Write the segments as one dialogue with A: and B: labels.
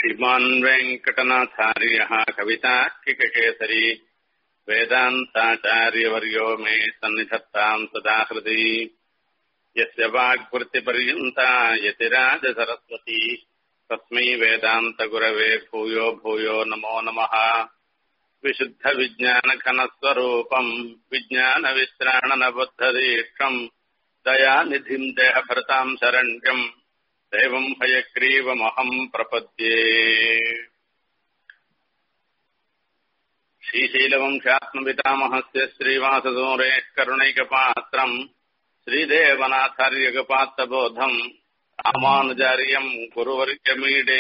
A: श्रीमान् वेङ्कटनाथार्यः कवितार्किककेसरी वेदान्ताचार्यवर्यो मे सन्निधत्ताम् सदा हृदि यस्य वाग्वृत्तिपर्यन्ता यतिराजसरस्वती तस्मै वेदान्तगुरवे भूयो भूयो नमो नमः विशुद्धविज्ञानघनस्वरूपम् विज्ञानविश्राणनबद्धदीक्षम् दयानिधिम् देहभृताम् शरण्यम् देवम् हयग्रीवमहम् प्रपद्ये श्रीशीलवंशात्मपितामहस्य श्रीवासदूरेः करुणैकपात्रम् श्रीदेवनाथार्यगपात्रबोधम् रामानुजार्यम् कुरुवर्यमीडे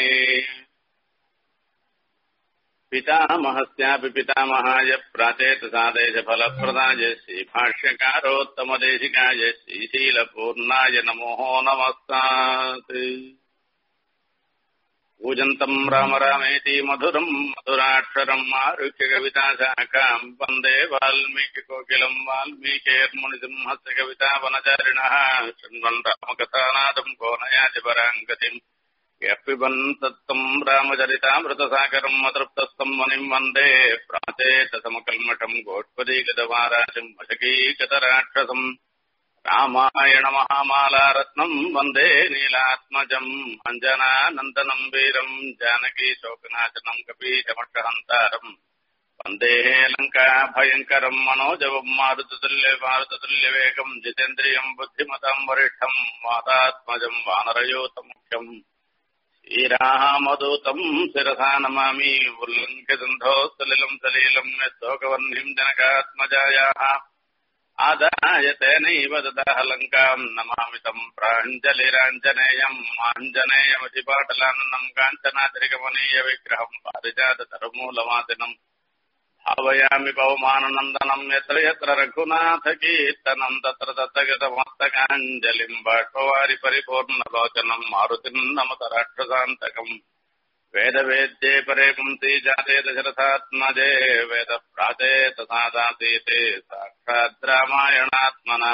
A: पितामहस्यापि पितामहाय प्राचेतसादेशफलप्रदाय श्रीभाष्यकारोत्तमदेशिकाय श्रीशीलपूर्णाय नमो नमस्तात् पूजन्तम् राम रामेति मधुरम् मधुराक्षरम् आरुह्यकविताशाखाम् वन्दे वाल्मीकिकोकिलम् वाल्मीकेर्मुनिसिंहस्य कवितावनचारिणः शृण्वन् रामकथानादम् को नयाति पराम् गतिम् यः पिबन् सत्तम् रामचरितामृतसागरम् अतृप्तस्तम् मुनिम् वन्दे प्राचेतसमकल्मषम् गोष्पदीगतवाराशिम् वशकीगतराक्षसम् रामायणमहामालारत्नम् वन्दे नीलात्मजम् अञ्जनानन्दनम् वीरम् जानकी शोकनाशनम् कपीशमक्षहन्तारम् वन्दे लङ्काभयङ्करम् मनोजवम् मारुततुल्य मारुततुल्यवेगम् जितेन्द्रियम् बुद्धिमताम् वरिष्ठम् वातात्मजम् वानरयोतमुख्यम् श्रीरामदूतम् शिरसा नमामि उल्लङ्घ्यसन्धोस्तलिलम् सलीलम् यशोकवर्णिम् जनकात्मजायाः आदाय तेनैव ददाह लङ्काम् नमामि तम् प्राञ्जलिराञ्जनेयम् आञ्जनेयमतिपाटलाननम् काञ्चनाद्रिकमनीयविग्रहम् पारिजाततरमूलवासिनम् भावयामि पवमाननन्दनम् यत्र यत्र रघुनाथकीर्तनम् तत्र तत्र गतमस्तकाञ्जलिम् बाष्पवारि परिपूर्णलोचनम् मारुतिम् नमत राक्षसान्तकम् वेदवेद्ये परे पुंसि जाते दशरथात्मजे वेदप्राचेतसादासीते साक्षात् रामायणात्मना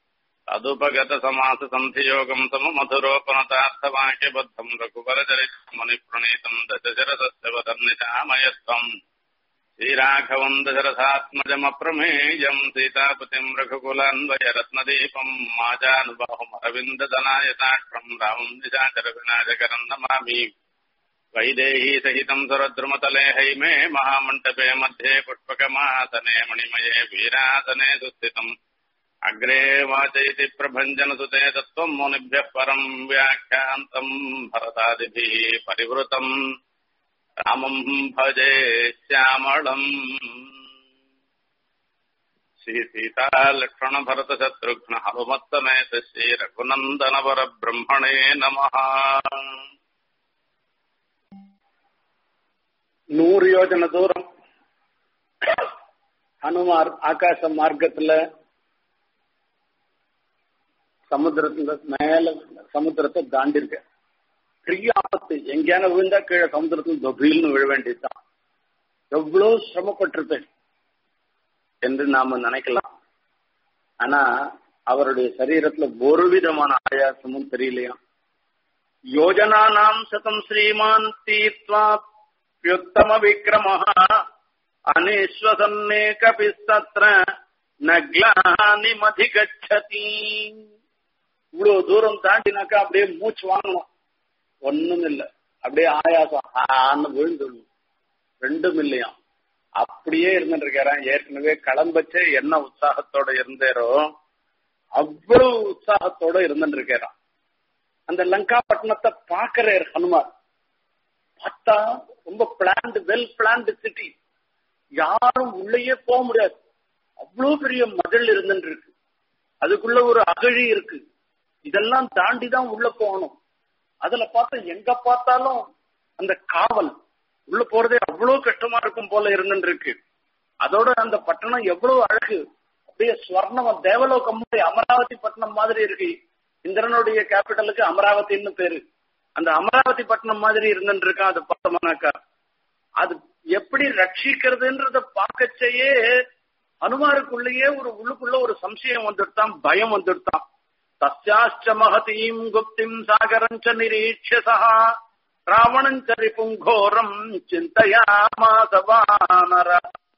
A: तदुपगतसमाससन्धियोगम् सममधुरोपनतार्थवाक्यबद्धम् रघुवरचरितम् मुनिप्रणीतम् दशशरथस्य वदन्निशामयत्वम् श्रीराघवम् दशरथात्मजमप्रमेयम् सीतापतिम् रघुकुलान्वयरत्नदीपम् माजानुबाहुमरविन्ददनायताक्षम् रामम् निशाचरविनाशकरम् नमामि वैदेही सहितम् सुरद्रुमतले हैमे महामण्डपे मध्ये पुष्पकमासने मणिमये वीरासने सुस्थितम् अग्रे वाचयति प्रभञ्जनसुते तत्त्वम् मुनिभ्यः परम् व्याख्यान्तम् भरतादिभिः परिवृतम् रामम् भजे श्यामळम् श्रीसीतालक्ष्मणभरतशत्रुघ्न हनुमत्समेत श्रीरघुनन्दनवरब्रह्मणे नमः
B: நூறு யோஜனை தூரம் ஹனுமார் ஆகாச மார்க்கத்துல சமுத்திரத்துல மேல சமுத்திரத்தை தாண்டி இருக்க பெரிய ஆபத்து எங்கேயான விழுந்தா கீழே சமுத்திரத்துல தொபில்னு விழ வேண்டியதுதான் எவ்வளவு சிரமப்பட்டிருப்பேன் என்று நாம நினைக்கலாம் ஆனா அவருடைய சரீரத்துல ஒரு விதமான ஆயாசமும் தெரியலையா யோஜனா நாம் சதம் ஸ்ரீமான் தீர்த்வா யுத்தம விக்ரம அனிஸ்வசன்னே கபிஸ்தத்ர நக்லானி மதிகச்சதி இவ்வளவு தூரம் தாண்டினாக்கா அப்படியே மூச்சு வாங்கணும் ஒண்ணும் இல்ல அப்படியே ஆயாசம் ஆன்னு விழுந்துடணும் ரெண்டும் இல்லையா அப்படியே இருந்துட்டு இருக்காராம் ஏற்கனவே கிளம்பச்ச என்ன உற்சாகத்தோட இருந்தாரோ அவ்வளவு உற்சாகத்தோட இருந்துட்டு இருக்காராம் அந்த லங்கா பட்டணத்தை பாக்குறார் ஹனுமார் பார்த்தா ரொம்ப பிளான்டு வெல் பிளான்டு சிட்டி யாரும் உள்ளேயே போக முடியாது அவ்வளவு பெரிய மதில் இருந்துட்டு இருக்கு அதுக்குள்ள ஒரு அகழி இருக்கு இதெல்லாம் தாண்டி தான் உள்ள போகணும் அதுல பார்த்தா எங்க பார்த்தாலும் அந்த காவல் உள்ள போறதே அவ்வளவு கஷ்டமா இருக்கும் போல இருந்துட்டு இருக்கு அதோட அந்த பட்டணம் எவ்வளவு அழகு அப்படியே ஸ்வர்ணம் தேவலோகம் அமராவதி பட்டணம் மாதிரி இருக்கு இந்திரனுடைய கேபிட்டலுக்கு அமராவதின்னு பேரு அந்த அமராவதி பட்டணம் மாதிரி இருந்துட்டு இருக்கா அது பார்த்தோம்னாக்கா அது எப்படி ரட்சிக்கிறதுன்றத பார்க்கச்சேயே அனுமாருக்குள்ளேயே ஒரு உள்ளுக்குள்ள ஒரு சம்சயம் வந்துடுத்தான் பயம் வந்துடுத்தான் தஸ்யாச்ச மகதீம் குப்திம் சாகரஞ்ச நிரீட்ச சஹா ராவணன் சரிப்புங்கோரம் சிந்தையாமாசவானர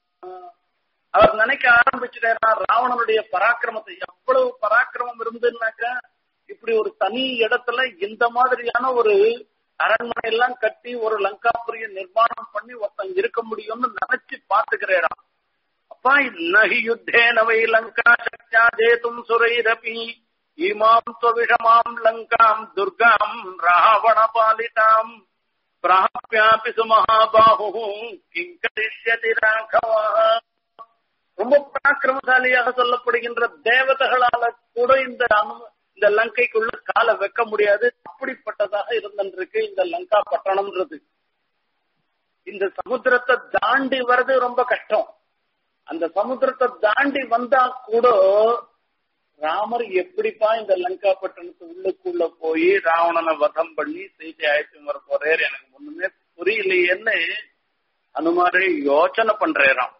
B: அவர் நினைக்க ஆரம்பிச்சுட்டா ராவணனுடைய பராக்கிரமத்தை எவ்வளவு பராக்கிரமம் இருந்துன்னாக்கா இப்படி ஒரு தனி இடத்துல இந்த மாதிரியான ஒரு அரண்மனை எல்லாம் கட்டி ஒரு லங்காபுரிய நிர்மாணம் பண்ணி ஒருத்தன் இருக்க முடியும்னு நினைச்சு பாத்துக்கிறேன் அப்பா நகி யுத்தேன வை லங்கா சக்தியா ஜேதும் சுரைரபி இமாம் துவிஷமாம் லங்காம் துர்காம் ராவண பாலிதாம் பிராபியாபி சுமகாபாஹு கிங்கரிஷ்யதி ராഘவா ரொம்ப பராக்கிரமசாலியாக சொல்லப்படுகின்ற தேவதைகளால கூட இந்த அனு- இந்த லங்கைக்குள்ள காலை வைக்க முடியாது அப்படிப்பட்டதாக இருந்திருக்கு இந்த லங்கா பட்டணம்ன்றது இந்த சமுத்திரத்தை தாண்டி வர்றது ரொம்ப கஷ்டம் அந்த சமுத்திரத்தை தாண்டி வந்தா கூட ராமர் எப்படிப்பா இந்த லங்கா பட்டணத்து உள்ளுக்குள்ள போய் ராவணனை வதம் பண்ணி செய்தி அழைத்து வர போறாரு எனக்கு ஒண்ணுமே புரியலையேன்னு அனுமாரே யோசனை பண்றாராம்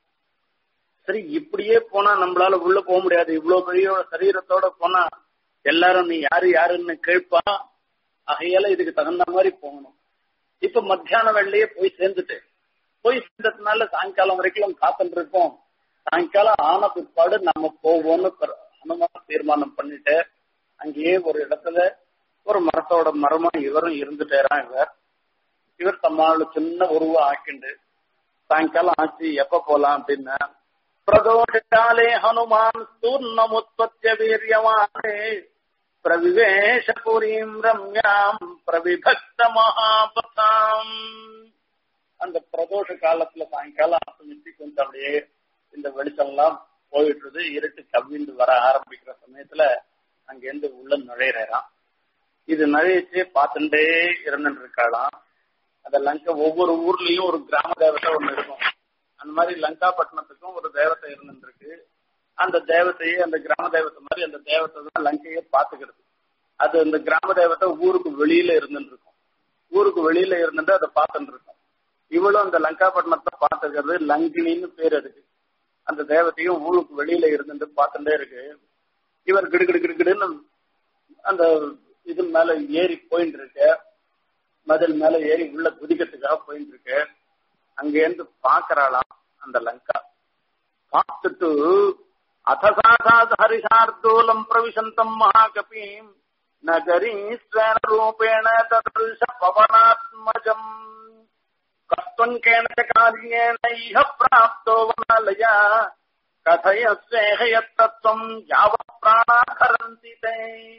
B: சரி இப்படியே போனா நம்மளால உள்ள போக முடியாது இவ்வளவு பெரிய சரீரத்தோட போனா எல்லாரும் நீ யாரு யாருன்னு கேட்பா ஆகையால இதுக்கு தகுந்த மாதிரி போகணும் இப்ப மத்தியான வேலையே போய் சேர்ந்துட்டேன் போய் சேர்ந்ததுனால சாயங்காலம் வரைக்கும் காத்துட்டு இருக்கோம் சாயங்காலம் ஆன பிற்பாடு நம்ம போவோம்னு பிற- அனுமானம் தீர்மானம் பண்ணிட்டு அங்கேயே ஒரு இடத்துல ஒரு மரத்தோட மரமா இவரும் இருந்துட்டேரான் இவர் இவர் தம்மாள் சின்ன உருவம் ஆக்கிண்டு சாயங்காலம் ஆச்சு எப்ப போலாம் அப்படின்னா பிரதோஷாலே ஹனுமான் ஸ்தூர்ணமுத்பத்திய வீரியவானே பிரவிவேஷ புரீம் ரம்யாம் பிரவிபக்த மகாபதாம் அந்த பிரதோஷ காலத்துல சாயங்காலம் அஸ்தமிச்சு கொஞ்சம் அப்படியே இந்த வெளிச்சம்லாம் போயிட்டுருது இருட்டு கவிழ்ந்து வர ஆரம்பிக்கிற சமயத்துல அங்கேருந்து உள்ள நுழையிறான் இது நுழைச்சு பார்த்துட்டே இருந்துட்டு இருக்காளாம் அந்த லங்கா ஒவ்வொரு ஊர்லயும் ஒரு கிராம தேவதை ஒண்ணு இருக்கும் அந்த மாதிரி லங்காபட்டினத்துக்கும் ஒரு தேவதை இருந்துட்டு இருக்கு அந்த தேவதையே அந்த கிராம தேவதை மாதிரி அந்த தேவதை தான் லங்கையை பாத்துக்கிறது அது அந்த கிராம தேவதை ஊருக்கு வெளியில இருந்துட்டு இருக்கும் ஊருக்கு வெளியில இருந்துட்டு அதை பார்த்துட்டு இருக்கும் இவளும் அந்த லங்காபட்டினத்தை பார்த்துக்கிறது லங்கினின்னு பேர் அதுக்கு அந்த தேவதையும் ஊருக்கு வெளியில இருந்துட்டு பார்த்துட்டே இருக்கு இவர் கிடு கிடு கிடு கிடுன்னு அந்த இது மேல ஏறி போயிட்டு இருக்கு மதில் மேல ஏறி உள்ள குதிக்கிறதுக்காக போயிட்டு இருக்கு அங்கேருந்து பாக்குறாளாம் அந்த லங்கா பார்த்துட்டு அத்தசாதாத் ஹரிஷார்தூலம் பிரவிசந்தம் மகாகபீம் நகரி ஸ்வேன ரூபேண ததృశ பவனாத்மஜம் கஸ்வங்கேன ச காரியேன இஹ பிராப்தோ வனாலயா கதயஸ்வேஹ யத்தத்வம் யாவ பிராணாகரந்தி தே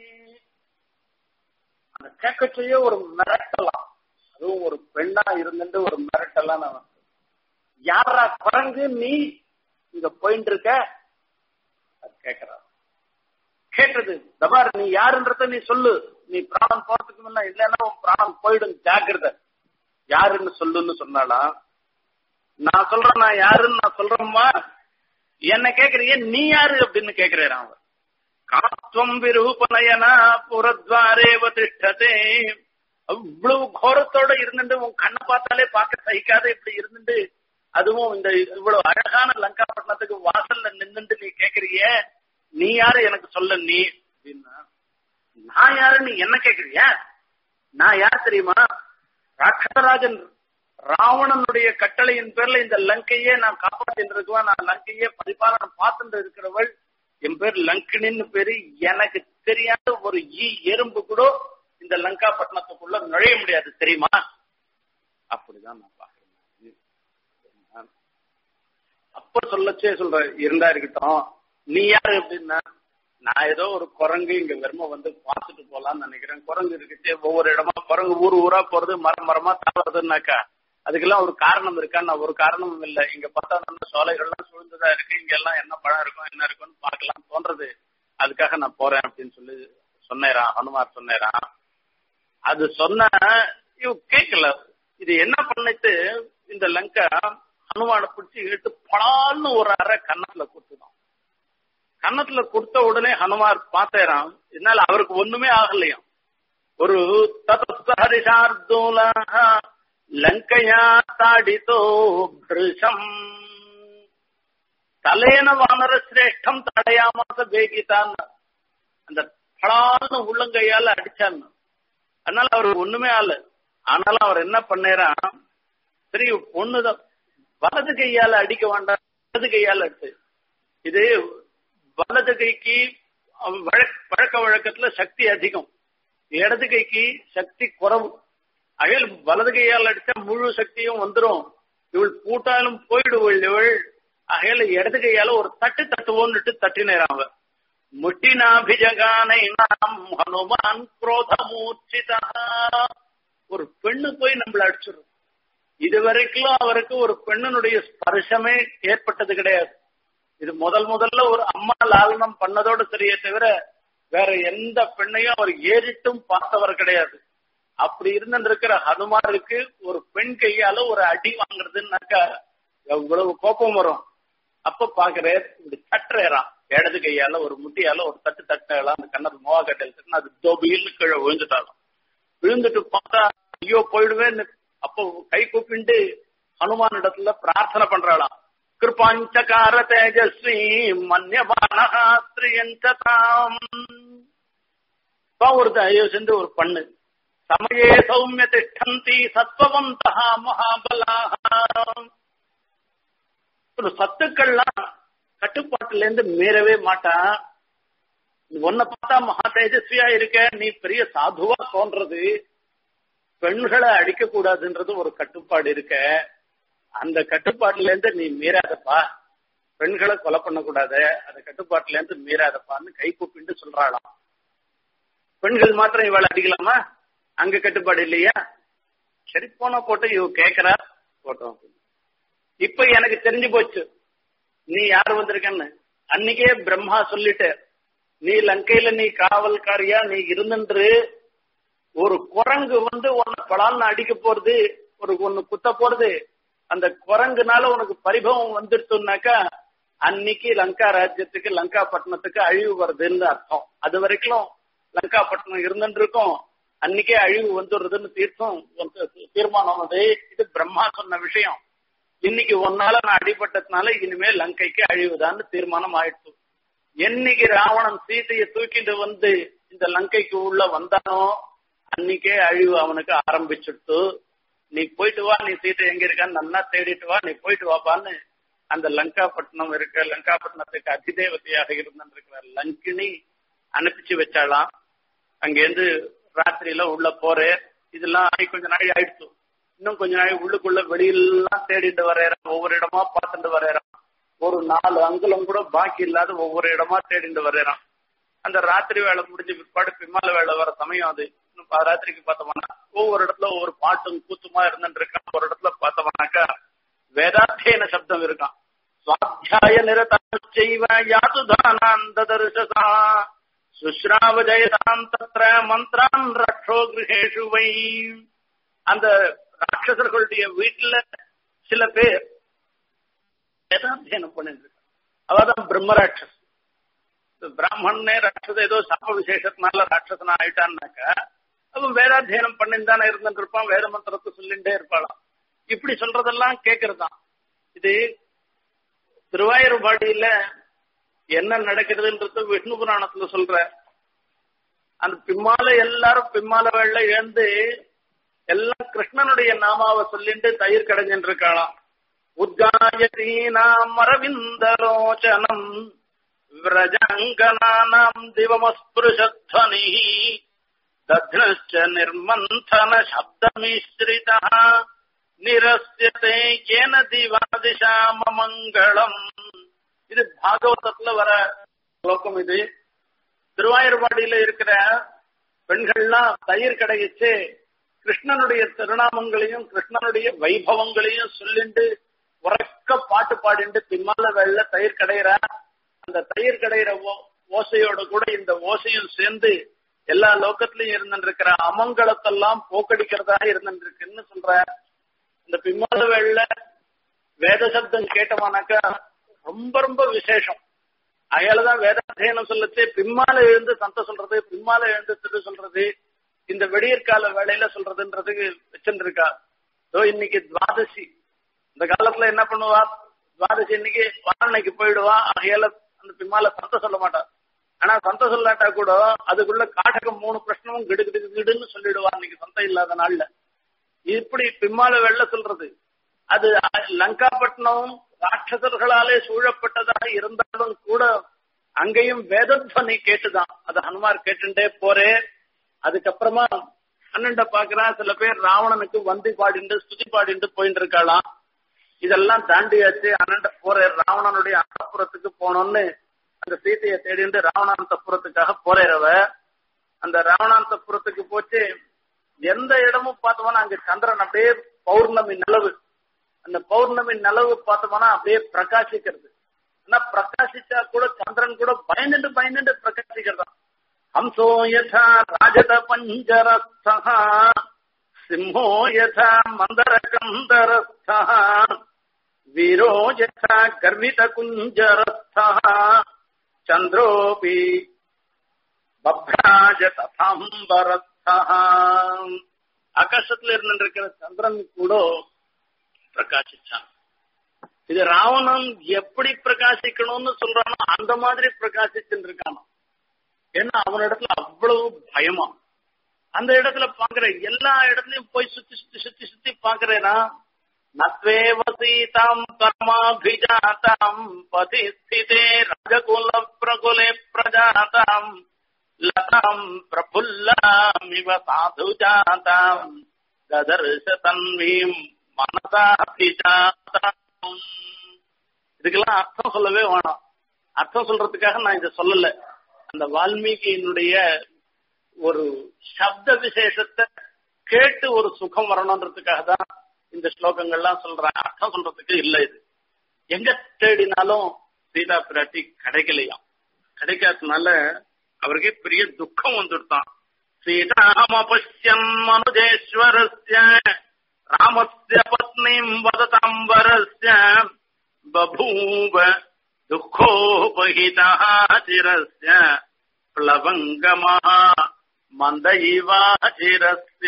B: அந்த கேட்கச்சேயே ஒரு மிரட்டலாம் அதுவும் ஒரு பெண்ணா இருந்துட்டு ஒரு மிரட்டலாம் நான் யாரா குரங்கு நீ இங்க போயிட்டு இருக்க அது கேக்குறா கேட்டது தபார் நீ யாருன்றத நீ சொல்லு நீ பிராணம் போறதுக்கு முன்ன இல்லைன்னா உன் பிராணம் போயிடும் ஜாக்கிரதை யாருன்னு சொல்லுன்னு சொன்னாலாம் நான் சொல்றேன் நான் யாருன்னு நான் சொல்றேம்மா என்ன கேக்குறீங்க நீ யாரு அப்படின்னு கேக்குறேன் அவர் காத்வம் விரூபநயனா புறத்வாரேவ திஷ்டதே அவ்வளவு கோரத்தோட இருந்துட்டு உன் கண்ணை பார்த்தாலே பார்க்க சகிக்காத இப்படி இருந்துட்டு அதுவும் இந்த இவ்வளவு அழகான லங்காபட்டினத்துக்கு வாசல்ல நின்னுட்டு நீ கேக்குறிய நீ யாரு எனக்கு சொல்ல நீ அப்படின்னா நான் யாரு நீ என்ன கேக்குறிய நான் யார் தெரியுமா ராட்சசராஜன் ராவணனுடைய கட்டளையின் பேர்ல இந்த லங்கையே நான் காப்பாத்திட்டு இருக்குவேன் நான் லங்கையே பரிபாலனம் பார்த்துட்டு இருக்கிறவள் என் பேர் லங்கினின்னு பேரு எனக்கு தெரியாத ஒரு ஈ எறும்பு கூட இந்த லங்கா பட்டணத்துக்குள்ள நுழைய முடியாது தெரியுமா அப்படிதான் நான் பாக்குறேன் அப்ப சொல்லச்சே சொல்ற இருந்தா இருக்கட்டும் நீ யாரு அப்படின்னா நான் ஏதோ ஒரு குரங்கு இங்க வெறும வந்து பார்த்துட்டு போலாம்னு நினைக்கிறேன் குரங்கு இருக்குச்சே ஒவ்வொரு இடமா குரங்கு ஊர் ஊரா போறது மரம் மரமா தாவறதுன்னாக்கா அதுக்கெல்லாம் ஒரு காரணம் இருக்கா நான் ஒரு காரணமும் இல்லை இங்க பார்த்தா நல்ல சோலைகள்லாம் சூழ்ந்ததா இருக்கு இங்க எல்லாம் என்ன பழம் இருக்கும் என்ன இருக்கும்னு பார்க்கலாம் தோன்றது அதுக்காக நான் போறேன் அப்படின்னு சொல்லி சொன்னேரான் ஹனுமார் சொன்னேரான் அது சொன்ன இவ கேட்கல இது என்ன பண்ணிட்டு இந்த லங்கா ஹனுமான பிடிச்சி இழுத்து பலால்னு ஒரு அரை கன்னத்துல கொடுத்துதான் கன்னத்துல கொடுத்த உடனே ஹனுமார் பார்த்தேராம் இதனால அவருக்கு ஒண்ணுமே ஆகலையாம் ஒரு ததஸ்தரிசார்தூல லங்கையா தாடிதோ பிருஷம் தலேன வானர சிரேஷ்டம் தடையாமாச வேகிதான் அந்த பலால்னு உள்ளங்கையால அடிச்சான்னு அதனால அவருக்கு ஒண்ணுமே ஆகல ஆனாலும் அவர் என்ன பண்ணேரான் சரி பொண்ணுதான் வலது கையால அடிக்க வேண்டாம் வலது கையால அடிச்சு இது வலது கைக்கு வழக்க வழக்கத்துல சக்தி அதிகம் இடது கைக்கு சக்தி குறவு அயல் வலது கையால் அடிச்சா முழு சக்தியும் வந்துடும் இவள் பூட்டாலும் போயிடுவள் இவள் அகையில இடது கையால ஒரு தட்டு தட்டுவோன்னுட்டு தட்டினேராங்க முட்டினாபிஜகானை நாம் ஹனுமான் குரோதமூர்ச்சிதா ஒரு பெண்ணு போய் நம்மள அடிச்சிடும் இது வரைக்கும் அவருக்கு ஒரு பெண்ணனுடைய ஸ்பர்சமே ஏற்பட்டது கிடையாது இது முதல் முதல்ல ஒரு அம்மா லாலனம் பண்ணதோடு சரியே தவிர வேற எந்த பெண்ணையும் அவர் ஏறிட்டும் பார்த்தவர் கிடையாது அப்படி இருந்திருக்கிற ஹனுமாருக்கு ஒரு பெண் கையால ஒரு அடி வாங்குறதுன்னாக்கா எவ்வளவு கோபம் வரும் அப்ப பாக்குறாரு இப்படி தட்டுறாராம் இடது கையால ஒரு முட்டியால ஒரு தட்டு தட்டலாம் அந்த கண்ணது மோவா கட்டையில் அது தொபின்னு கீழே விழுந்துட்டாலும் விழுந்துட்டு பார்த்தா ஐயோ போயிடுவேன்னு அப்போ கை கூப்பிண்டு ஹனுமான் இடத்துல பிரார்த்தனை பண்றாளாம் கிருபாஞ்சகார தேஜஸ்வி மன்யபானகாத்ரியஞ்சதாம் ஒரு தயவு சென்று ஒரு பண்ணு சமயே சௌமிய திஷ்டந்தி சத்வவந்தா மகாபலாக ஒரு சத்துக்கள்லாம் கட்டுப்பாட்டுல இருந்து மீறவே மாட்டான் உன்னை பார்த்தா மகா தேஜஸ்வியா இருக்க நீ பெரிய சாதுவா தோன்றது பெண்களை அடிக்க கூடாதுன்றது ஒரு கட்டுப்பாடு இருக்க அந்த கட்டுப்பாட்டுல இருந்து நீ மீறாதப்பா பெண்களை கொலை பண்ணக்கூடாது அந்த கட்டுப்பாட்டுல இருந்து மீறாதப்பான்னு கை கூப்பிட்டு சொல்றாளாம் பெண்கள் மாத்திரம் இவளை அடிக்கலாமா அங்க கட்டுப்பாடு இல்லையா சரி போனா போட்டு இவ கேக்குறா போட்டோம் இப்ப எனக்கு தெரிஞ்சு போச்சு நீ யார் வந்திருக்கன்னு அன்னைக்கே பிரம்மா சொல்லிட்டு நீ லங்கையில நீ காவல்காரியா நீ இருந்துன்று ஒரு குரங்கு வந்து உன்னை பலால்னு அடிக்க போறது ஒரு ஒன்னு குத்த போறது அந்த குரங்குனால உனக்கு பரிபவம் வந்துடுச்சுனாக்கா அன்னைக்கு லங்கா ராஜ்யத்துக்கு லங்கா பட்டணத்துக்கு அழிவு வருதுன்னு அர்த்தம் அது வரைக்கும் லங்கா பட்டணம் இருந்துட்டு இருக்கும் அன்னைக்கே அழிவு வந்துடுறதுன்னு தீர்த்தம் தீர்மானம் அது இது பிரம்மா சொன்ன விஷயம் இன்னைக்கு ஒன்னால நான் அடிபட்டதுனால இனிமே லங்கைக்கு அழிவுதான்னு தீர்மானம் ஆயிடுச்சு என்னைக்கு ராவணன் சீதையை தூக்கிட்டு வந்து இந்த லங்கைக்கு உள்ள வந்தானோ அன்னைக்கே அழிவு அவனுக்கு ஆரம்பிச்சுட்டு நீ போயிட்டு வா நீ சீதை எங்க இருக்கான்னு நல்லா தேடிட்டு வா நீ போயிட்டு வாப்பான்னு அந்த லங்காப்பட்டினம் இருக்க லங்காப்பட்டினத்துக்கு அதிதேவதையாக இருந்திருக்கிற லங்கினி அனுப்பிச்சு வச்சாலாம் அங்கேருந்து ராத்திரியில உள்ள போறேன் இதெல்லாம் ஆகி கொஞ்ச நாள் ஆயிடுச்சு இன்னும் கொஞ்ச நாள் உள்ளுக்குள்ள வெளியெல்லாம் தேடிட்டு வரையறான் ஒவ்வொரு இடமா பார்த்துட்டு வரையறான் ஒரு நாலு அங்குலம் கூட பாக்கி இல்லாத ஒவ்வொரு இடமா தேடிட்டு வரையறான் அந்த ராத்திரி வேலை முடிஞ்சு பிற்பாடு பிம்மால வேலை வர சமயம் அது இன்னும் ராத்திரிக்கு பார்த்தோம்னா ஒவ்வொரு இடத்துல ஒவ்வொரு பாட்டும் கூத்துமா இருந்துட்டு இருக்கான் ஒரு இடத்துல பார்த்தோம்னாக்கா வேதாத்தியன சப்தம் இருக்கான் சுவாத்தியாய நிரதாச்சைவ யாதுதானாந்த தரிசசா சுஸ்ராவ ஜெயதாம் தத்ர மந்திரான் ரக்ஷோ கிரகேஷு வை அந்த ராட்சசர்களுடைய வீட்டுல சில பேர் வேதாத்தியனம் பண்ணிட்டு இருக்காங்க அவதான் பிரம்மராட்சஸ் பிராமணனே ராட்சச ஏதோ சாப விசேஷத்தினால ராட்சசனா ஆயிட்டான்னாக்கா அவன் வேதாத்தியனம் பண்ணிந்தானே இருந்துட்டு இருப்பான் வேத மந்திரத்தை சொல்லிட்டே இருப்பாளாம் இப்படி சொல்றதெல்லாம் கேட்கறதுதான் இது திருவாயூர்பாடியில என்ன நடக்கிறதுன்றது விஷ்ணு புராணத்துல சொல்ற அந்த பிம்மால எல்லாரும் பிம்மால வேள எழுந்து எல்லாம் கிருஷ்ணனுடைய நாமாவை சொல்லிட்டு தயிர் கடைஞ்சிட்டு இருக்காளாம் உத்காயதீனாம் அரவிந்தலோச்சனம் விரஜாங்கனானாம் திவமஸ்பிருஷத்வனி தத்னश्च நிர்மந்தன சப்தமிஸ்ரிதா நிரஸ்யதே கேன திவாதிஷாம மங்களம் இது பாகவதத்துல வர ஸ்லோகம் இது திருவாயூர்பாடியில இருக்கிற பெண்கள்லாம் தயிர் கடையிச்சு கிருஷ்ணனுடைய திருநாமங்களையும் கிருஷ்ணனுடைய வைபவங்களையும் சொல்லிண்டு உறக்க பாட்டு பாடிண்டு பின்னால வெள்ள தயிர் கடையிறா அந்த தயிர் கடையிற ஓசையோட கூட இந்த ஓசையும் சேர்ந்து எல்லா லோக்கத்திலையும் இருந்துருக்கிற அமங்கலத்தெல்லாம் போக்கடிக்கிறதா இருந்துருக்குன்னு சொல்ற இந்த பிம்மால வேள வேத சப்தம் கேட்டமானாக்கா ரொம்ப ரொம்ப விசேஷம் அயாலதான் வேதாத்தியனம் சொல்லச்சு பிம்மால எழுந்து சந்த சொல்றது பிம்மால எழுந்து திரு சொல்றது இந்த வெடியற்கால வேலையில சொல்றதுன்றதுக்கு வச்சுருக்கா ஓ இன்னைக்கு துவாதசி இந்த காலத்துல என்ன பண்ணுவா துவாதசி இன்னைக்கு வாரணைக்கு போயிடுவா ஆகையால அந்த பிம்மால சந்த சொல்ல மாட்டா ஆனா சந்த சொல்லாட்டா கூட அதுக்குள்ள காட்டகம் மூணு பிரச்சனமும் கிடு கிடு கிடுன்னு சொல்லிடுவா இன்னைக்கு சந்தை இல்லாத நாள்ல இப்படி பிம்மால வெள்ள சொல்றது அது லங்காப்பட்டினம் ராட்சசர்களாலே சூழப்பட்டதாக இருந்தாலும் கூட அங்கேயும் வேதத்வனி கேட்டுதான் அது ஹனுமார் கேட்டுட்டே போறே அதுக்கப்புறமா அண்ணன்ட பாக்குறான் சில பேர் ராவணனுக்கு வந்தி பாடிண்டு ஸ்துதி பாடிண்டு போயிட்டு இருக்காளாம் இதெல்லாம் தாண்டியாச்சு அண்ணன்ட போற ராவணனுடைய அந்தப்புறத்துக்கு போனோம்னு அந்த சீதையை தேடிண்டு ராவணாந்தபுரத்துக்காக போறேறவ அந்த ராவணாந்தபுரத்துக்கு போச்சு எந்த இடமும் பார்த்தோம்னா அங்க சந்திரன் அப்படியே பௌர்ணமி நிலவு அந்த பௌர்ணமி நிலவு பார்த்தோம்னா அப்படியே பிரகாசிக்கிறது ஆனா பிரகாசிச்சா கூட சந்திரன் கூட பயந்துட்டு பயந்துட்டு பிரகாசிக்கிறதா ஹம்சோ யதா ராஜத பஞ்சரஸ்தா சிம்மோ யதா மந்தர கந்தரஸ்தா வீரோ யதா கர்வித குஞ்சரஸ்தா சந்திரோபி பப்ராஜ ததாம்பரஸ்தா ஆகாசத்துல இருந்திருக்கிற சந்திரன் கூட பிரகாசிச்சான் இது ராவணன் எப்படி பிரகாசிக்கணும்னு சொல்றானோ அந்த மாதிரி பிரகாசிச்சுட்டு இருக்கானோ ஏன்னா அவனிடத்துல அவ்வளவு பயமா அந்த இடத்துல பாக்குற எல்லா இடத்துலயும் போய் சுத்தி சுத்தி சுத்தி சுத்தி பாக்குறேனா நத்வேவ சீதாம் பரமாபிஜாதாம் பதிஸ்திதே ரஜகுல பிரகுலே பிரஜாதாம் லதாம் பிரபுல்லாமிவ சாது ஜாதாம் ததர்ஷ தன்வீம் மனசாபிஜாதாம் இதுக்கெல்லாம் அர்த்தம் சொல்லவே வேணாம் அர்த்தம் சொல்றதுக்காக நான் இதை சொல்லல அந்த வால்மீகியினுடைய ஒரு சப்த விசேஷத்தை கேட்டு ஒரு சுகம் வரணுன்றதுக்காக தான் இந்த ஸ்லோகங்கள்லாம் சொல்றேன் அர்த்தம் சொல்றதுக்கு இல்ல இது எங்க தேடினாலும் சீதா பிராட்டி கிடைக்கலையாம் கிடைக்காதனால அவருக்கே பெரிய துக்கம் வந்துட்டான் சீதாமபஷ்யம் மனுஜேஸ்வரஸ்ய ராமஸ்ய பத்னிம் வததாம்பரஸ்ய பபூவ துக்கோபகிதः சிரஸ்ய பிளவங்கமः மந்த இவாச்சிரஸ்ய